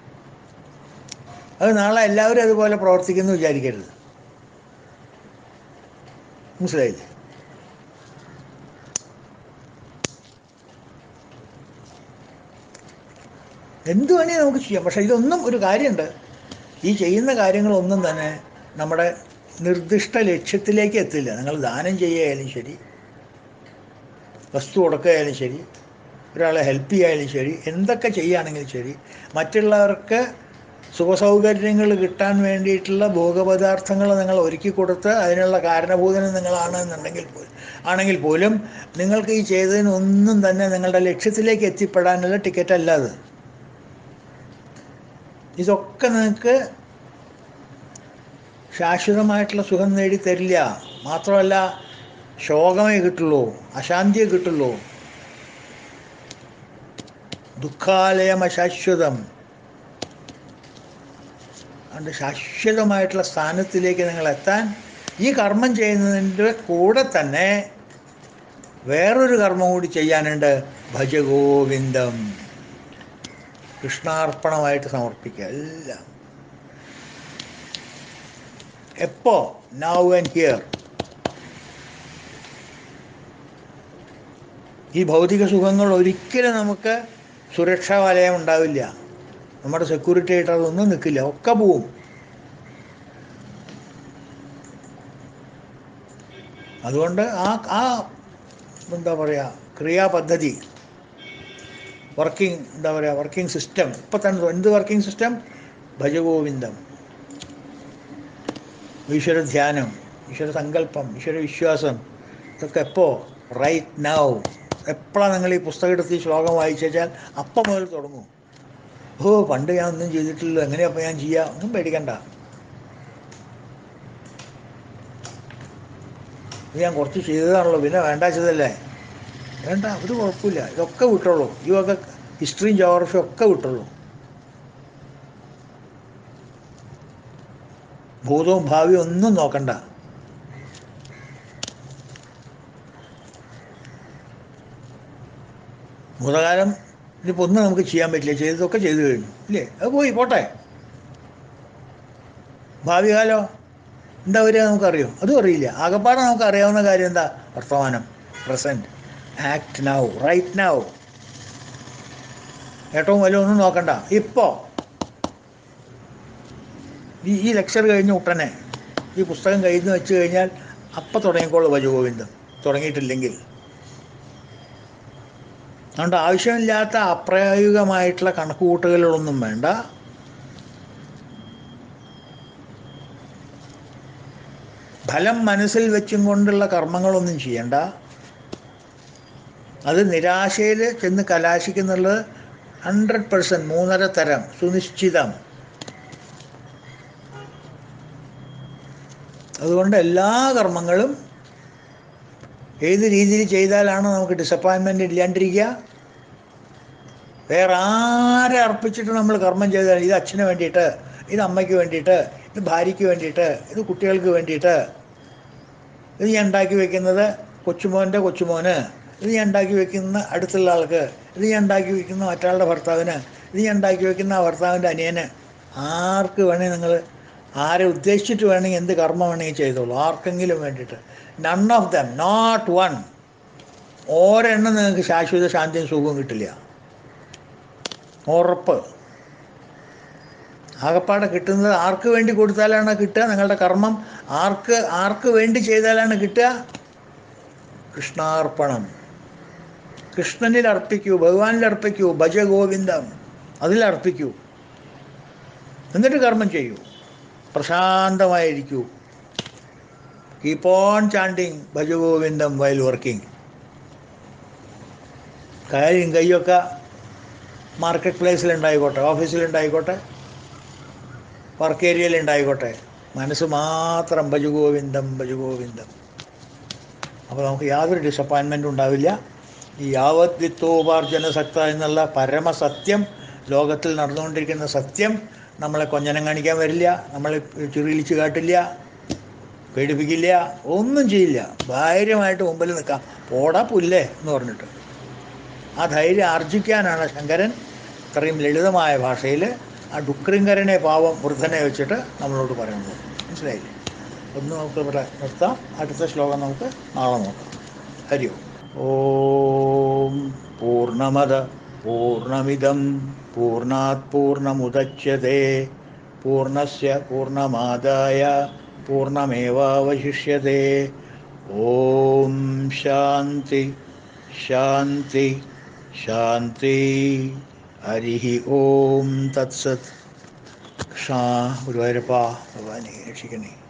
അത് നാളെ എല്ലാവരും അതുപോലെ പ്രവർത്തിക്കുന്നു വിചാരിക്കരുത് മനസ്സിലായില്ലേ എന്ത് വേണേ നമുക്ക് ചെയ്യാം പക്ഷേ ഇതൊന്നും ഒരു കാര്യമുണ്ട് ഈ ചെയ്യുന്ന കാര്യങ്ങളൊന്നും തന്നെ നമ്മുടെ നിർദ്ദിഷ്ട ലക്ഷ്യത്തിലേക്ക് എത്തില്ല നിങ്ങൾ ദാനം ചെയ്യുകയായാലും ശരി വസ്തു കൊടുക്കുകയായാലും ശരി ഒരാളെ ഹെൽപ്പ് ചെയ്യായാലും ശരി എന്തൊക്കെ ചെയ്യുകയാണെങ്കിലും ശരി മറ്റുള്ളവർക്ക് സുഖസൗകര്യങ്ങൾ കിട്ടാൻ വേണ്ടിയിട്ടുള്ള ഭോഗപദാർത്ഥങ്ങൾ നിങ്ങൾ ഒരുക്കി കൊടുത്ത് അതിനുള്ള കാരണഭൂതനം നിങ്ങളാണ് എന്നുണ്ടെങ്കിൽ പോലും ആണെങ്കിൽ പോലും നിങ്ങൾക്ക് ഈ ചെയ്തതിനൊന്നും തന്നെ നിങ്ങളുടെ ലക്ഷ്യത്തിലേക്ക് എത്തിപ്പെടാനുള്ള ടിക്കറ്റ് അല്ല അത് ഇതൊക്കെ നിങ്ങൾക്ക് ശാശ്വതമായിട്ടുള്ള സുഖം നേടി തരില്ല മാത്രമല്ല ശോകമേ കിട്ടുള്ളൂ അശാന്തിയെ കിട്ടുള്ളൂ ദുഃഖാലയം അശാശ്വതം അതുകൊണ്ട് ശാശ്വതമായിട്ടുള്ള സ്ഥാനത്തിലേക്ക് നിങ്ങൾ എത്താൻ ഈ കർമ്മം ചെയ്യുന്നതിൻ്റെ കൂടെ തന്നെ വേറൊരു കർമ്മം കൂടി ചെയ്യാനുണ്ട് ഭജഗോവിന്ദം കൃഷ്ണാർപ്പണമായിട്ട് സമർപ്പിക്കുക എല്ലാം എപ്പോ നൗ ആൻഡ് ഹിയർ ഈ ഭൗതിക സുഖങ്ങൾ ഒരിക്കലും നമുക്ക് സുരക്ഷാ വലയം ഉണ്ടാവില്ല നമ്മുടെ സെക്യൂരിറ്റി ആയിട്ട് അതൊന്നും നിൽക്കില്ല ഒക്കെ പോവും അതുകൊണ്ട് ആ ആ എന്താ പറയുക ക്രിയാപദ്ധതി വർക്കിംഗ് എന്താ പറയുക വർക്കിംഗ് സിസ്റ്റം ഇപ്പം തന്നെ എന്ത് വർക്കിംഗ് സിസ്റ്റം ഭജഗോവിന്ദം ഈശ്വര ധ്യാനം ഈശ്വര സങ്കല്പം ഈശ്വര വിശ്വാസം ഇതൊക്കെ എപ്പോൾ റൈറ്റ് നൗ എപ്പോഴാണ് നിങ്ങൾ ഈ പുസ്തകം എടുത്ത് ഈ ശ്ലോകം വായിച്ചു വെച്ചാൽ അപ്പം മുതൽ തുടങ്ങും ഓ പണ്ട് ഞാൻ ഒന്നും ചെയ്തിട്ടില്ലല്ലോ എങ്ങനെയപ്പോൾ ഞാൻ ചെയ്യുക ഒന്നും പേടിക്കണ്ട ഇത് ഞാൻ കുറച്ച് ചെയ്തതാണല്ലോ പിന്നെ വേണ്ടാച്ചതല്ലേ വേണ്ട ഒരു കുഴപ്പമില്ല ഇതൊക്കെ വിട്ടോളൂ ഈ വക ഹിസ്റ്ററിയും ജോഗ്രഫിയും ഒക്കെ വിട്ടോളൂ ഭൂതവും ഭാവിയും ഒന്നും നോക്കണ്ട ഭൂതകാലം ഇനിയിപ്പോൾ ഒന്നും നമുക്ക് ചെയ്യാൻ പറ്റില്ല ചെയ്തതൊക്കെ ചെയ്തു കഴിഞ്ഞു ഇല്ലേ അത് പോയി പോട്ടെ ഭാവി കാലോ എന്താ വരിക നമുക്കറിയോ അതും അറിയില്ല ആകപ്പാടെ നമുക്ക് അറിയാവുന്ന കാര്യം എന്താ വർത്തമാനം present act now right now ഏറ്റവും വലിയ ഒന്നും നോക്കണ്ട ഇപ്പോൾ ഈ ഈ ലെക്ചർ കഴിഞ്ഞ ഉടനെ ഈ പുസ്തകം കയ്യിൽ നിന്ന് വെച്ച് കഴിഞ്ഞാൽ അപ്പം തുടങ്ങിക്കോളൂ ഭജഗോവിന്ദം തുടങ്ങിയിട്ടില്ലെങ്കിൽ അതുകൊണ്ട് ആവശ്യമില്ലാത്ത അപ്രായോഗികമായിട്ടുള്ള കണക്കുകൂട്ടലുകളൊന്നും വേണ്ട ഫലം മനസ്സിൽ വെച്ചും കൊണ്ടുള്ള കർമ്മങ്ങളൊന്നും ചെയ്യണ്ട അത് നിരാശയിൽ ചെന്ന് കലാശിക്കുന്നുള്ളത് ഹൺഡ്രഡ് പെർസെൻറ്റ് മൂന്നര തരം സുനിശ്ചിതം അതുകൊണ്ട് എല്ലാ കർമ്മങ്ങളും ഏത് രീതിയിൽ ചെയ്താലാണ് നമുക്ക് ഡിസപ്പോയിൻമെൻ്റ് ഇല്ലാണ്ടിരിക്കുക വേറെ ആരെ അർപ്പിച്ചിട്ട് നമ്മൾ കർമ്മം ചെയ്താൽ ഇത് അച്ഛന് വേണ്ടിയിട്ട് ഇത് അമ്മയ്ക്ക് വേണ്ടിയിട്ട് ഇത് ഭാര്യയ്ക്ക് വേണ്ടിയിട്ട് ഇത് കുട്ടികൾക്ക് വേണ്ടിയിട്ട് ഇത് ഞാൻ ഉണ്ടാക്കി വെക്കുന്നത് കൊച്ചുമോൻ്റെ കൊച്ചുമോന് ഇത് ഞാൻ ഉണ്ടാക്കി വെക്കുന്ന അടുത്തുള്ള ആൾക്ക് ഇത് ഞാൻ ഉണ്ടാക്കി വെക്കുന്ന മറ്റാളുടെ ഭർത്താവിന് ഇത് ഞാൻ ഉണ്ടാക്കി വെക്കുന്ന ആ ഭർത്താവിൻ്റെ അനിയന് ആർക്ക് വേണമെങ്കിൽ നിങ്ങൾ ആരെ ഉദ്ദേശിച്ചിട്ട് വേണമെങ്കിൽ എന്ത് കർമ്മം വേണമെങ്കിൽ ചെയ്തോളൂ ആർക്കെങ്കിലും വേണ്ടിയിട്ട് none of them not one ഒരെണ്ണം നിങ്ങൾക്ക് ശാശ്വത ശാന്തിയും സുഖവും കിട്ടില്ല ഉറപ്പ് ആകപ്പാടെ കിട്ടുന്നത് ആർക്ക് വേണ്ടി കൊടുത്താലാണ് കിട്ടുക നിങ്ങളുടെ കർമ്മം ആർക്ക് ആർക്ക് വേണ്ടി ചെയ്താലാണ് കിട്ടുക കൃഷ്ണാർപ്പണം കൃഷ്ണനിൽ അർപ്പിക്കൂ ഭഗവാനിൽ അർപ്പിക്കൂ ഭജ ഗോവിന്ദം അതിൽ അർപ്പിക്കൂ എന്നിട്ട് കർമ്മം ചെയ്യൂ പ്രശാന്തമായിരിക്കൂ keep on chanting Bhajagovindam while working കാര്യം കൈയൊക്കെ മാർക്കറ്റ് പ്ലേസിലുണ്ടായിക്കോട്ടെ ഓഫീസിലുണ്ടായിക്കോട്ടെ വർക്ക് ഏരിയയിലുണ്ടായിക്കോട്ടെ മനസ്സ് മാത്രം ഭജഗോവിന്ദം ഭജഗോവിന്ദം അപ്പോൾ നമുക്ക് യാതൊരു ഡിസപ്പോയിൻമെൻറ്റും ഉണ്ടാവില്ല ഈ യാവത് വിത്തോപാർജന സക്ത എന്നുള്ള പരമസത്യം ലോകത്തിൽ നടന്നുകൊണ്ടിരിക്കുന്ന സത്യം നമ്മളെ കൊഞ്ഞനം കാണിക്കാൻ വരില്ല നമ്മളെ ചുരുളിച്ച് കാട്ടില്ല പേടിപ്പിക്കില്ല ഒന്നും ചെയ്യില്ല ധൈര്യമായിട്ട് മുമ്പിൽ നിൽക്കാം പോടാ പുല്ലേ എന്ന് പറഞ്ഞിട്ട് ആ ധൈര്യം ആർജിക്കാനാണ് ശങ്കരൻ ഇത്രയും ലളിതമായ ഭാഷയിൽ ആ ഡുക്രിങ്കരനെ പാവം വൃദ്ധനെ വെച്ചിട്ട് നമ്മളോട് പറയുന്നത് മനസ്സിലായില്ലേ ഒന്ന് നമുക്ക് ഇവിടെ നിർത്താം അടുത്ത ശ്ലോകം നമുക്ക് നാളെ നോക്കാം ഹരി ഓം പൂർണ്ണമത പൂർണ്ണമിതം പൂർണ്ണാത് പൂർണ്ണമുദച്യത്തെ പൂർണ്ണസ്യ പൂർണ്ണമാദായ പൂർണ്ണമേവാവശിഷ്യത്തെ ഓം ശാന്തി ശാന്തി ശാന്തി ഹരി ഓം തത്സത് കൃഷ്ണ ഗുരുവായൂരപ്പ ഭഗവാനെ രക്ഷിക്കണേ